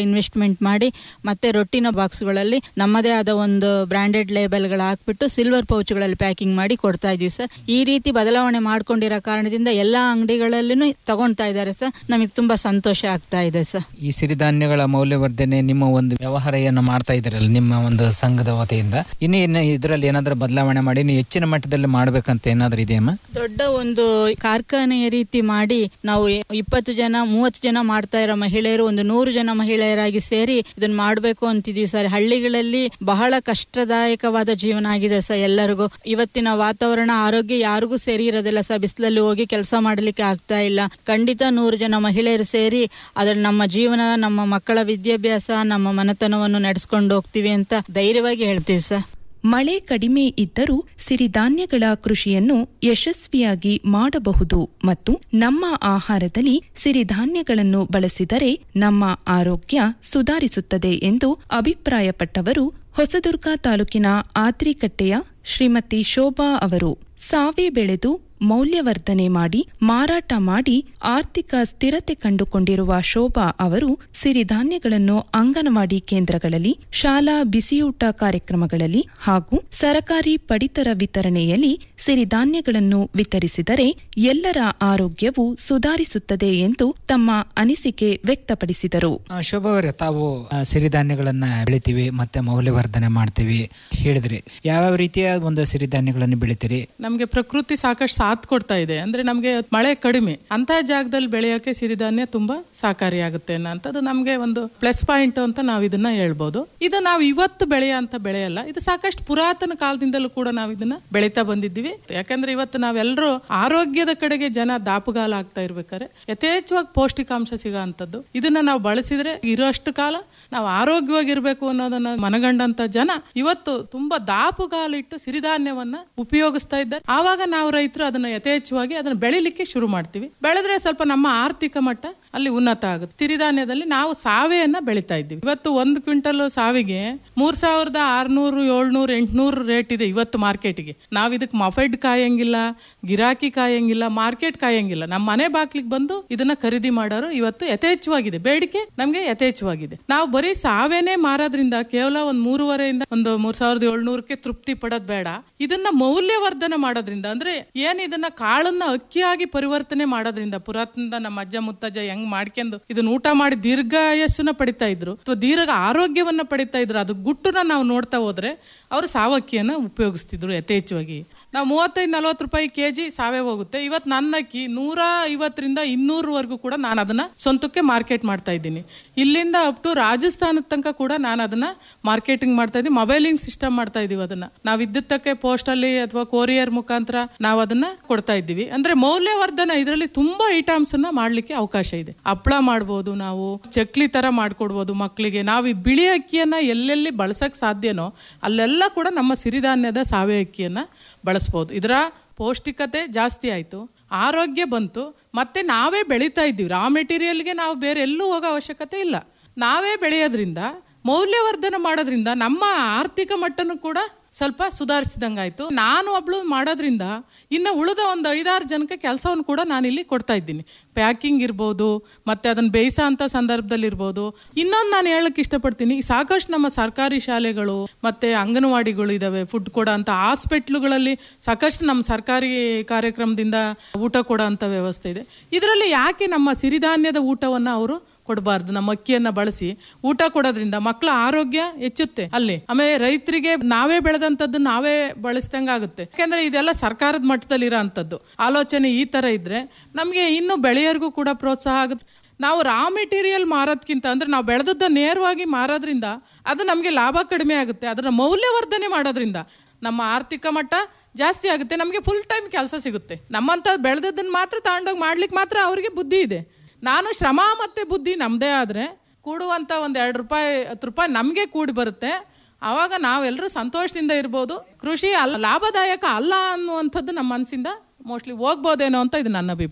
ಇನ್ವೆಸ್ಟ್ಮೆಂಟ್ ಮಾಡಿ ಮತ್ತೆ ರೊಟ್ಟಿನ ಬಾಕ್ಸ್ಗಳಲ್ಲಿ ನಮ್ಮದೇ ಆದ ಒಂದು ಬ್ರಾಂಡೆಡ್ ಲೇಬಲ್ಗಳು ಹಾಕ್ಬಿಟ್ಟು ಸಿಲ್ವರ್ ಪೌಚ್ಗಳಲ್ಲಿ ಪ್ಯಾಕಿಂಗ್ ಮಾಡಿ ಕೊಡ್ತಾ ಇದೀವಿ ಸರ್ ಈ ರೀತಿ ಬದಲಾವಣೆ ಮಾಡ್ಕೊಂಡಿರೋ ಕಾರಣದಿಂದ ಎಲ್ಲಾ ಅಂಗಡಿಗಳಲ್ಲೂ ತಗೊಳ್ತಾ ಇದ್ದಾರೆ ಸರ್ ನಮಗೆ ತುಂಬಾ ಸಂತೋಷ ಆಗ್ತಾ ಇದೆ ಸರ್ ಈ ಸಿರಿಧಾನ್ಯಗಳ ಮೌಲ್ಯವರ್ಧನೆ ನಿಮ್ಮ ಒಂದು ವ್ಯವಹಾರ ಏನು ಮಾಡ್ತಾ ಇದ್ದೀರಲ್ಲ ನಿಮ್ಮ ಒಂದು ಸಂಘದ ವತಿಯಿಂದ ಇನ್ನು ಇನ್ನು ಇದರಲ್ಲಿ ಏನಾದರೂ ಬದಲಾವಣೆ ಮಾಡಿ ಇನ್ನು ಹೆಚ್ಚಿನ ಮಟ್ಟದಲ್ಲಿ ಮಾಡ್ಬೇಕಂತ ಏನಾದರೂ ಇದೆಯಮ್ಮ ದೊಡ್ಡ ಒಂದು ಕಾರ್ಖಾನೆಯ ರೀತಿ ಮಾಡಿ ನಾವು ಇಪ್ಪತ್ತು ಜನ ಮೂವತ್ತು ಜನ ಮಾಡ್ತಾ ಇರೋ ಮಹಿಳೆಯರು ಒಂದು ನೂರು ಜನ ಮಹಿಳೆಯರಾಗಿ ಸೇರಿ ಇದನ್ನ ಮಾಡಬೇಕು ಅಂತಿದೀವಿ ಸರ್ ಹಳ್ಳಿಗಳಲ್ಲಿ ಬಹಳ ಕಷ್ಟದಾಯಕವಾದ ಜೀವನ ಆಗಿದೆ ಸರ್ ಎಲ್ಲರಿಗೂ ಇವತ್ತಿನ ವಾತಾವರಣ ಆರೋಗ್ಯ ಯಾರಿಗೂ ಸರಿ ಇರೋದಿಲ್ಲ ಸರ್ ಬಿಸಿಲಲ್ಲಿ ಹೋಗಿ ಕೆಲಸ ಮಾಡಲಿಕ್ಕೆ ಆಗ್ತಾ ಇಲ್ಲ ಖಂಡಿತ ನೂರು ಜನ ಮಹಿಳೆಯರು ಸೇರಿ ಅದ್ರಲ್ಲಿ ನಮ್ಮ ಜೀವನ ನಮ್ಮ ಮಕ್ಕಳ ವಿದ್ಯಾಭ್ಯಾಸ ನಮ್ಮ ಮನೆತನವನ್ನು ನಡೆಸ್ಕೊಂಡು ಹೋಗ್ತೀವಿ ಅಂತ ಧೈರ್ಯವಾಗಿ ಹೇಳ್ತೀವಿ ಸರ್ ಮಳೆ ಕಡಿಮೆ ಇದ್ದರೂ ಸಿರಿಧಾನ್ಯಗಳ ಕೃಷಿಯನ್ನು ಯಶಸ್ವಿಯಾಗಿ ಮಾಡಬಹುದು ಮತ್ತು ನಮ್ಮ ಆಹಾರದಲ್ಲಿ ಸಿರಿಧಾನ್ಯಗಳನ್ನು ಬಳಸಿದರೆ ನಮ್ಮ ಆರೋಗ್ಯ ಸುಧಾರಿಸುತ್ತದೆ ಎಂದು ಅಭಿಪ್ರಾಯಪಟ್ಟವರು ಹೊಸದುರ್ಗ ತಾಲೂಕಿನ ಆದ್ರಿಕಟ್ಟೆಯ ಶ್ರೀಮತಿ ಶೋಭಾ ಅವರು ಸಾವೆ ಬೆಳೆದು ಮೌಲ್ಯವರ್ಧನೆ ಮಾಡಿ ಮಾರಾಟ ಮಾಡಿ ಆರ್ಥಿಕ ಸ್ಥಿರತೆ ಕಂಡುಕೊಂಡಿರುವ ಶೋಭಾ ಅವರು ಸಿರಿಧಾನ್ಯಗಳನ್ನು ಅಂಗನವಾಡಿ ಕೇಂದ್ರಗಳಲ್ಲಿ ಶಾಲಾ ಬಿಸಿಯೂಟ ಕಾರ್ಯಕ್ರಮಗಳಲ್ಲಿ ಹಾಗೂ ಸರಕಾರಿ ಪಡಿತರ ವಿತರಣೆಯಲ್ಲಿ ಸಿರಿಧಾನ್ಯಗಳನ್ನು ವಿತರಿಸಿದರೆ ಎಲ್ಲರ ಆರೋಗ್ಯವು ಸುಧಾರಿಸುತ್ತದೆ ಎಂದು ತಮ್ಮ ಅನಿಸಿಕೆ ವ್ಯಕ್ತಪಡಿಸಿದರು ಆ, ಶೋಭಾ ಅವರೇ ತಾವು ಆ, ಸಿರಿಧಾನ್ಯಗಳನ್ನ ಬೆಳಿತೀವಿ ಮತ್ತೆ ಮೌಲ್ಯವರ್ಧನೆ ಮಾಡ್ತೀವಿ ಹೇಳಿದ್ರಿ ಯಾವ್ಯಾವ ರೀತಿಯ ಒಂದು ಸಿರಿಧಾನ್ಯಗಳನ್ನು ಬೆಳಿತೀರಿ ನಮಗೆ ಪ್ರಕೃತಿ ಸಾಕಷ್ಟು ಸಾಥ್ ಕೊಡ್ತಾ ಇದೆ ಅಂದ್ರೆ ನಮಗೆ ಮಳೆ ಕಡಿಮೆ ಅಂತ ಜಾಗದಲ್ಲಿ ಬೆಳೆಯೋಕೆ ಸಿರಿಧಾನ್ಯ ತುಂಬಾ ಸಹಕಾರಿಯಾಗುತ್ತೆ ಅನ್ನೋಂಥದ್ದು ನಮಗೆ ಒಂದು ಪ್ಲಸ್ ಪಾಯಿಂಟ್ ಅಂತ ನಾವು ಇದನ್ನ ಹೇಳ್ಬೋದು ಇದು ನಾವು ಇವತ್ತು ಬೆಳೆಯೋ ಅಂತ ಬೆಳೆಯಲ್ಲ ಇದು ಸಾಕಷ್ಟು ಪುರಾತನ ಕಾಲದಿಂದಲೂ ಕೂಡ ನಾವು ಇದನ್ನ ಬೆಳೀತಾ ಬಂದಿದ್ದೀವಿ ಯಾಕಂದ್ರೆ ಇವತ್ತು ನಾವೆಲ್ಲರೂ ಆರೋಗ್ಯದ ಕಡೆಗೆ ಜನ ದಾಪುಗಾಲ ಆಗ್ತಾ ಇರ್ಬೇಕಾದ್ರೆ ಯಥೇಚ್ಛವಾಗಿ ಪೌಷ್ಟಿಕಾಂಶ ಸಿಗೋ ಅಂಥದ್ದು ಇದನ್ನ ನಾವು ಬಳಸಿದ್ರೆ ಇರೋಷ್ಟು ಕಾಲ ನಾವು ಆರೋಗ್ಯವಾಗಿರ್ಬೇಕು ಅನ್ನೋದನ್ನ ಮನಗಂಡಂತ ಜನ ಇವತ್ತು ತುಂಬಾ ದಾಪುಗಾಲಿಟ್ಟು ಸಿರಿಧಾನ್ಯವನ್ನ ಉಪಯೋಗಿಸ್ತಾ ಇದ್ದಾರೆ ಆವಾಗ ನಾವು ರೈತರು ಅದನ್ನ ಯಥೇಚ್ಛವಾಗಿ ಅದನ್ನ ಬೆಳಿಲಿಕ್ಕೆ ಶುರು ಮಾಡ್ತೀವಿ ಬೆಳೆದ್ರೆ ಸ್ವಲ್ಪ ನಮ್ಮ ಆರ್ಥಿಕ ಮಟ್ಟ ಅಲ್ಲಿ ಉನ್ನತ ಆಗುತ್ತೆ ಸಿರಿಧಾನ್ಯದಲ್ಲಿ ನಾವು ಸಾವೆಯನ್ನ ಬೆಳಿತಾ ಇದ್ದೀವಿ ಇವತ್ತು ಒಂದು ಕ್ವಿಂಟಲ್ ಸಾವಿಗೆ ಮೂರ್ ಸಾವಿರದ ಆರ್ನೂರು ಏಳ್ನೂರು ಎಂಟ್ನೂರು ರೇಟ್ ಇದೆ ಇವತ್ತು ಮಾರ್ಕೆಟ್ಗೆ ನಾವು ಇದಕ್ಕೆ ಮಫೆಡ್ ಕಾಯಂಗಿಲ್ಲ ಗಿರಾಕಿ ಕಾಯಂಗಿಲ್ಲ ಮಾರ್ಕೆಟ್ ಕಾಯಂಗಿಲ್ಲ ನಮ್ಮ ಮನೆ ಬಾಗ್ಲಿಗೆ ಬಂದು ಇದನ್ನ ಖರೀದಿ ಮಾಡೋರು ಇವತ್ತು ಯಥೇಚ್ಛವಾಗಿದೆ ಬೇಡಿಕೆ ನಮ್ಗೆ ಯಥೇಚ್ಛವಾಗಿದೆ ನಾವು ಬರೀ ಸಾವೇನೆ ಮಾರೋದ್ರಿಂದ ಕೇವಲ ಒಂದ್ ಮೂರುವರೆಯಿಂದ ಒಂದು ಮೂರ್ ಸಾವಿರದ ಏಳ್ನೂರಕ್ಕೆ ತೃಪ್ತಿ ಪಡೋದ್ ಬೇಡ ಇದನ್ನ ಮೌಲ್ಯವರ್ಧನೆ ಮಾಡೋದ್ರಿಂದ ಅಂದ್ರೆ ಏನ್ ಇದನ್ನ ಕಾಳನ್ನ ಅಕ್ಕಿಯಾಗಿ ಪರಿವರ್ತನೆ ಮಾಡೋದ್ರಿಂದ ಪುರಾತನದ ನಮ್ಮ ಅಜ್ಜ ಮುತ್ತಜ್ಜ ಹೆಂಗ್ ಮಾಡ್ಕೊಂಡು ಇದನ್ನ ಊಟ ಮಾಡಿ ದೀರ್ಘಾಯಸ್ಸನ್ನ ಪಡಿತಾ ಇದ್ರು ಅಥವಾ ದೀರ್ಘ ಆರೋಗ್ಯವನ್ನ ಪಡಿತಾ ಇದ್ರು ಅದು ಗುಟ್ಟನ್ನ ನಾವು ನೋಡ್ತಾ ಹೋದ್ರೆ ಅವರು ಸಾವಕ್ಕಿಯನ್ನ ಉಪಯೋಗಿಸ್ತಿದ್ರು ಯಥೇಚ್ಛವಾಗಿ ನಾವು ಮೂವತ್ತೈದು ನಲ್ವತ್ತು ರೂಪಾಯಿ ಕೆಜಿ ಸಾವೆ ಹೋಗುತ್ತೆ ಇವತ್ತು ನನ್ನ ಅಕ್ಕಿ ನೂರ ಐವತ್ತರಿಂದ ಇನ್ನೂರವರೆಗೂ ಕೂಡ ನಾನು ಅದನ್ನ ಸ್ವಂತಕ್ಕೆ ಮಾರ್ಕೆಟ್ ಮಾಡ್ತಾ ಇದ್ದೀನಿ ಇಲ್ಲಿಂದ ಅಪ್ ಟು ರಾಜಸ್ಥಾನದ ತನಕ ಕೂಡ ನಾನು ಅದನ್ನ ಮಾರ್ಕೆಟಿಂಗ್ ಮಾಡ್ತಾ ಇದ್ದೀನಿ ಮೊಬೈಲಿಂಗ್ ಸಿಸ್ಟಮ್ ಮಾಡ್ತಾ ಇದೀವಿ ಅದನ್ನ ನಾವು ಇದ್ದಕ್ಕೆ ಪೋಸ್ಟ್ ಅಲ್ಲಿ ಅಥವಾ ಕೊರಿಯರ್ ಮುಖಾಂತರ ನಾವು ಅದನ್ನ ಕೊಡ್ತಾ ಇದ್ದೀವಿ ಅಂದ್ರೆ ಮೌಲ್ಯವರ್ಧನ ಇದರಲ್ಲಿ ತುಂಬಾ ಐಟಮ್ಸ್ ಅನ್ನ ಮಾಡ್ಲಿಕ್ಕೆ ಅವಕಾಶ ಇದೆ ಹಪ್ಪಳ ಮಾಡ್ಬೋದು ನಾವು ಚಕ್ಲಿ ತರ ಮಾಡ್ಕೊಡ್ಬೋದು ಮಕ್ಕಳಿಗೆ ನಾವು ಈ ಬಿಳಿ ಅಕ್ಕಿಯನ್ನ ಎಲ್ಲೆಲ್ಲಿ ಬಳಸಕ್ ಸಾಧ್ಯನೋ ಅಲ್ಲೆಲ್ಲ ಕೂಡ ನಮ್ಮ ಸಿರಿಧಾನ್ಯದ ಸಾವೆ ಅಕ್ಕಿಯನ್ನ ಬಳಸ್ಬೋದು ಇದರ ಪೌಷ್ಟಿಕತೆ ಜಾಸ್ತಿ ಆಯ್ತು ಆರೋಗ್ಯ ಬಂತು ಮತ್ತೆ ನಾವೇ ಬೆಳೀತಾ ಇದ್ದೀವಿ ರಾ ಮೆಟೀರಿಯಲ್ಗೆ ನಾವು ಬೇರೆ ಎಲ್ಲೂ ಹೋಗೋ ಅವಶ್ಯಕತೆ ಇಲ್ಲ ನಾವೇ ಬೆಳೆಯೋದ್ರಿಂದ ಮೌಲ್ಯವರ್ಧನೆ ಮಾಡೋದ್ರಿಂದ ನಮ್ಮ ಆರ್ಥಿಕ ಮಟ್ಟನೂ ಕೂಡ ಸ್ವಲ್ಪ ಸುಧಾರಿಸಿದಂಗಾಯ್ತು ನಾನು ಒಬ್ಳು ಮಾಡೋದ್ರಿಂದ ಇನ್ನು ಉಳಿದ ಒಂದು ಐದಾರು ಜನಕ್ಕೆ ಕೆಲಸವನ್ನು ಕೂಡ ನಾನು ಇಲ್ಲಿ ಕೊಡ್ತಾ ಇದ್ದೀನಿ ಪ್ಯಾಕಿಂಗ್ ಇರ್ಬೋದು ಮತ್ತೆ ಅದನ್ನ ಬೇಯಿಸೋ ಅಂತ ಸಂದರ್ಭದಲ್ಲಿ ಇರ್ಬೋದು ಇನ್ನೊಂದು ನಾನು ಹೇಳಕ್ ಇಷ್ಟಪಡ್ತೀನಿ ಸಾಕಷ್ಟು ನಮ್ಮ ಸರ್ಕಾರಿ ಶಾಲೆಗಳು ಮತ್ತೆ ಅಂಗನವಾಡಿಗಳು ಇದಾವೆ ಫುಡ್ ಕೊಡೋ ಅಂತ ಹಾಸ್ಪಿಟ್ಲುಗಳಲ್ಲಿ ಸಾಕಷ್ಟು ನಮ್ಮ ಸರ್ಕಾರಿ ಕಾರ್ಯಕ್ರಮದಿಂದ ಊಟ ಕೊಡೋ ಅಂತ ವ್ಯವಸ್ಥೆ ಇದೆ ಇದರಲ್ಲಿ ಯಾಕೆ ನಮ್ಮ ಸಿರಿಧಾನ್ಯದ ಊಟವನ್ನ ಅವರು ಕೊಡಬಾರ್ದು ನಮ್ಮ ಅಕ್ಕಿಯನ್ನ ಬಳಸಿ ಊಟ ಕೊಡೋದ್ರಿಂದ ಮಕ್ಕಳ ಆರೋಗ್ಯ ಹೆಚ್ಚುತ್ತೆ ಅಲ್ಲಿ ಆಮೇಲೆ ರೈತರಿಗೆ ನಾವೇ ಬೆಳೆದಂತದ್ದು ನಾವೇ ಬಳಸ್ದಂಗಾಗುತ್ತೆ ಯಾಕಂದ್ರೆ ಇದೆಲ್ಲ ಸರ್ಕಾರದ ಮಟ್ಟದಲ್ಲಿ ಇರೋ ಅಂಥದ್ದು ಆಲೋಚನೆ ಈ ತರ ಇದ್ರೆ ನಮಗೆ ಇನ್ನು ಬೆಳೆಯೋರ್ಗೂ ಕೂಡ ಪ್ರೋತ್ಸಾಹ ಆಗುತ್ತೆ ನಾವು ರಾ ಮೆಟೀರಿಯಲ್ ಮಾರೋದ್ಕಿಂತ ಅಂದ್ರೆ ನಾವು ಬೆಳೆದದ್ದ ನೇರವಾಗಿ ಮಾರೋದ್ರಿಂದ ಅದು ನಮಗೆ ಲಾಭ ಕಡಿಮೆ ಆಗುತ್ತೆ ಅದನ್ನ ಮೌಲ್ಯವರ್ಧನೆ ಮಾಡೋದ್ರಿಂದ ನಮ್ಮ ಆರ್ಥಿಕ ಮಟ್ಟ ಜಾಸ್ತಿ ಆಗುತ್ತೆ ನಮಗೆ ಫುಲ್ ಟೈಮ್ ಕೆಲಸ ಸಿಗುತ್ತೆ ನಮ್ಮಂತ ಬೆಳೆದದ್ದನ್ನ ಮಾತ್ರ ತಗೊಂಡೋಗಿ ಮಾಡ್ಲಿಕ್ಕೆ ಮಾತ್ರ ಅವರಿಗೆ ಬುದ್ಧಿ ಇದೆ ನಾನು ಶ್ರಮ ಮತ್ತೆ ಬುದ್ಧಿ ನಮ್ಮದೇ ಆದರೆ ಕೂಡುವಂಥ ಒಂದು ಎರಡು ರೂಪಾಯಿ ಹತ್ತು ರೂಪಾಯಿ ನಮಗೆ ಕೂಡಿ ಬರುತ್ತೆ ಆವಾಗ ನಾವೆಲ್ಲರೂ ಸಂತೋಷದಿಂದ ಇರ್ಬೋದು ಕೃಷಿ ಅಲ್ಲ ಲಾಭದಾಯಕ ಅಲ್ಲ ಅನ್ನುವಂಥದ್ದು ನಮ್ಮ ಮನಸ್ಸಿಂದ ಮೋಸ್ಟ್ಲಿ ಹೋಗ್ಬೋದೇನೋ ಅಂತ ಇದು ನನ್ನ ಅಭಿಪ್ರಾಯ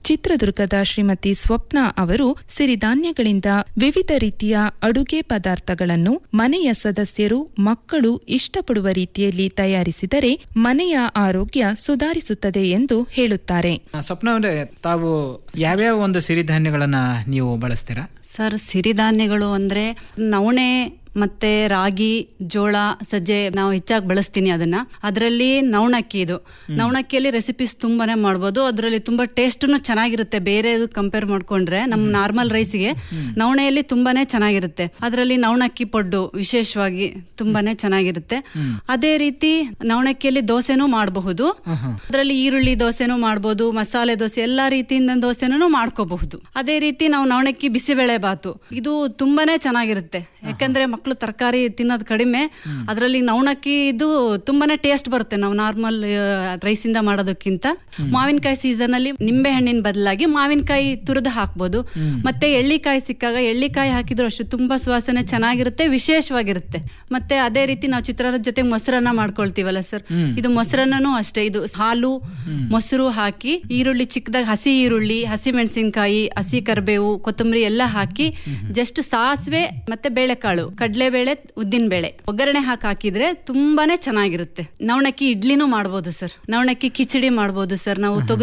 ಚಿತ್ರದುರ್ಗದ ಶ್ರೀಮತಿ ಸ್ವಪ್ನ ಅವರು ಸಿರಿಧಾನ್ಯಗಳಿಂದ ವಿವಿಧ ರೀತಿಯ ಅಡುಗೆ ಪದಾರ್ಥಗಳನ್ನು ಮನೆಯ ಸದಸ್ಯರು ಮಕ್ಕಳು ಇಷ್ಟಪಡುವ ರೀತಿಯಲ್ಲಿ ತಯಾರಿಸಿದರೆ ಮನೆಯ ಆರೋಗ್ಯ ಸುಧಾರಿಸುತ್ತದೆ ಎಂದು ಹೇಳುತ್ತಾರೆ ಸ್ವಪ್ನ ಅವರೇ ತಾವು ಯಾವ್ಯಾವ ಒಂದು ಸಿರಿಧಾನ್ಯಗಳನ್ನ ನೀವು ಬಳಸ್ತೀರಾ ಸರ್ ಸಿರಿಧಾನ್ಯಗಳು ಅಂದ್ರೆ ನವಣೆ ಮತ್ತೆ ರಾಗಿ ಜೋಳ ಸಜ್ಜೆ ನಾವು ಹೆಚ್ಚಾಗಿ ಬಳಸ್ತೀನಿ ಅದನ್ನ ಅದರಲ್ಲಿ ನವಣಕ್ಕಿ ಇದು ನವಣಕ್ಕಿಯಲ್ಲಿ ರೆಸಿಪೀಸ್ ತುಂಬಾನೇ ಮಾಡ್ಬೋದು ಅದರಲ್ಲಿ ತುಂಬಾ ಟೇಸ್ಟ್ನು ಚೆನ್ನಾಗಿರುತ್ತೆ ಬೇರೆ ಕಂಪೇರ್ ಮಾಡ್ಕೊಂಡ್ರೆ ನಮ್ಮ ನಾರ್ಮಲ್ ರೈಸ್ಗೆ ನವಣೆಯಲ್ಲಿ ತುಂಬಾನೇ ಚೆನ್ನಾಗಿರುತ್ತೆ ಅದರಲ್ಲಿ ನವಣಕ್ಕಿ ಪೊಡ್ಡು ವಿಶೇಷವಾಗಿ ತುಂಬಾನೇ ಚೆನ್ನಾಗಿರುತ್ತೆ ಅದೇ ರೀತಿ ನವಣಕ್ಕಿಯಲ್ಲಿ ದೋಸೆನೂ ಮಾಡಬಹುದು ಅದರಲ್ಲಿ ಈರುಳ್ಳಿ ದೋಸೆನೂ ಮಾಡ್ಬೋದು ಮಸಾಲೆ ದೋಸೆ ಎಲ್ಲಾ ರೀತಿಯಿಂದ ದೋಸೆನೂ ಮಾಡ್ಕೋಬಹುದು ಅದೇ ರೀತಿ ನಾವು ನವಣಕ್ಕಿ ಬಿಸಿಬೇಳೆ ಬಾತು ಇದು ತುಂಬಾನೇ ಚೆನ್ನಾಗಿರುತ್ತೆ ಯಾಕಂದ್ರೆ ಮಕ್ಕಳು ತರಕಾರಿ ತಿನ್ನೋದು ಕಡಿಮೆ ಅದರಲ್ಲಿ ನವಣಕ್ಕಿ ಇದು ತುಂಬಾನೇ ಟೇಸ್ಟ್ ಬರುತ್ತೆ ನಾವು ನಾರ್ಮಲ್ ರೈಸ್ ಇಂದ ಮಾಡೋದಕ್ಕಿಂತ ಮಾವಿನಕಾಯಿ ಸೀಸನ್ ಅಲ್ಲಿ ನಿಂಬೆ ಹಣ್ಣಿನ ಬದಲಾಗಿ ಮಾವಿನಕಾಯಿ ತುರಿದು ಹಾಕ್ಬೋದು ಮತ್ತೆ ಎಳ್ಳಿಕಾಯಿ ಸಿಕ್ಕಾಗ ಎಳ್ಳಿಕಾಯಿ ಹಾಕಿದ್ರು ಅಷ್ಟು ತುಂಬಾ ಸುವಾಸನೆ ಚೆನ್ನಾಗಿರುತ್ತೆ ವಿಶೇಷವಾಗಿರುತ್ತೆ ಮತ್ತೆ ಅದೇ ರೀತಿ ನಾವು ಚಿತ್ರಾನ್ನದ ಜೊತೆ ಮೊಸರನ್ನ ಮಾಡ್ಕೊಳ್ತೀವಲ್ಲ ಸರ್ ಇದು ಮೊಸರನ್ನೂ ಅಷ್ಟೇ ಇದು ಹಾಲು ಮೊಸರು ಹಾಕಿ ಈರುಳ್ಳಿ ಚಿಕ್ಕದಾಗ ಹಸಿ ಈರುಳ್ಳಿ ಹಸಿ ಮೆಣಸಿನಕಾಯಿ ಹಸಿ ಕರಿಬೇವು ಕೊತ್ತಂಬರಿ ಎಲ್ಲ ಹಾಕಿ ಜಸ್ಟ್ ಸಾಸಿವೆ ಮತ್ತೆ ಬೇಳೆಕಾಳು ಕಡಲೆಬೇಳೆ ಉದ್ದಿನ ಬೇಳೆ ಒಗ್ಗರಣೆ ಹಾಕಿ ಹಾಕಿದ್ರೆ ತುಂಬಾನೇ ಚೆನ್ನಾಗಿರುತ್ತೆ ನವಣಕ್ಕಿ ಇಡ್ಲಿನೂ ಮಾಡ್ಬೋದು ಸರ್ ನವಣಕ್ಕಿ ಕಿಚಡಿ ಮಾಡ್ಬೋದು ಸರ್ ನಾವು ತೊಗರಿ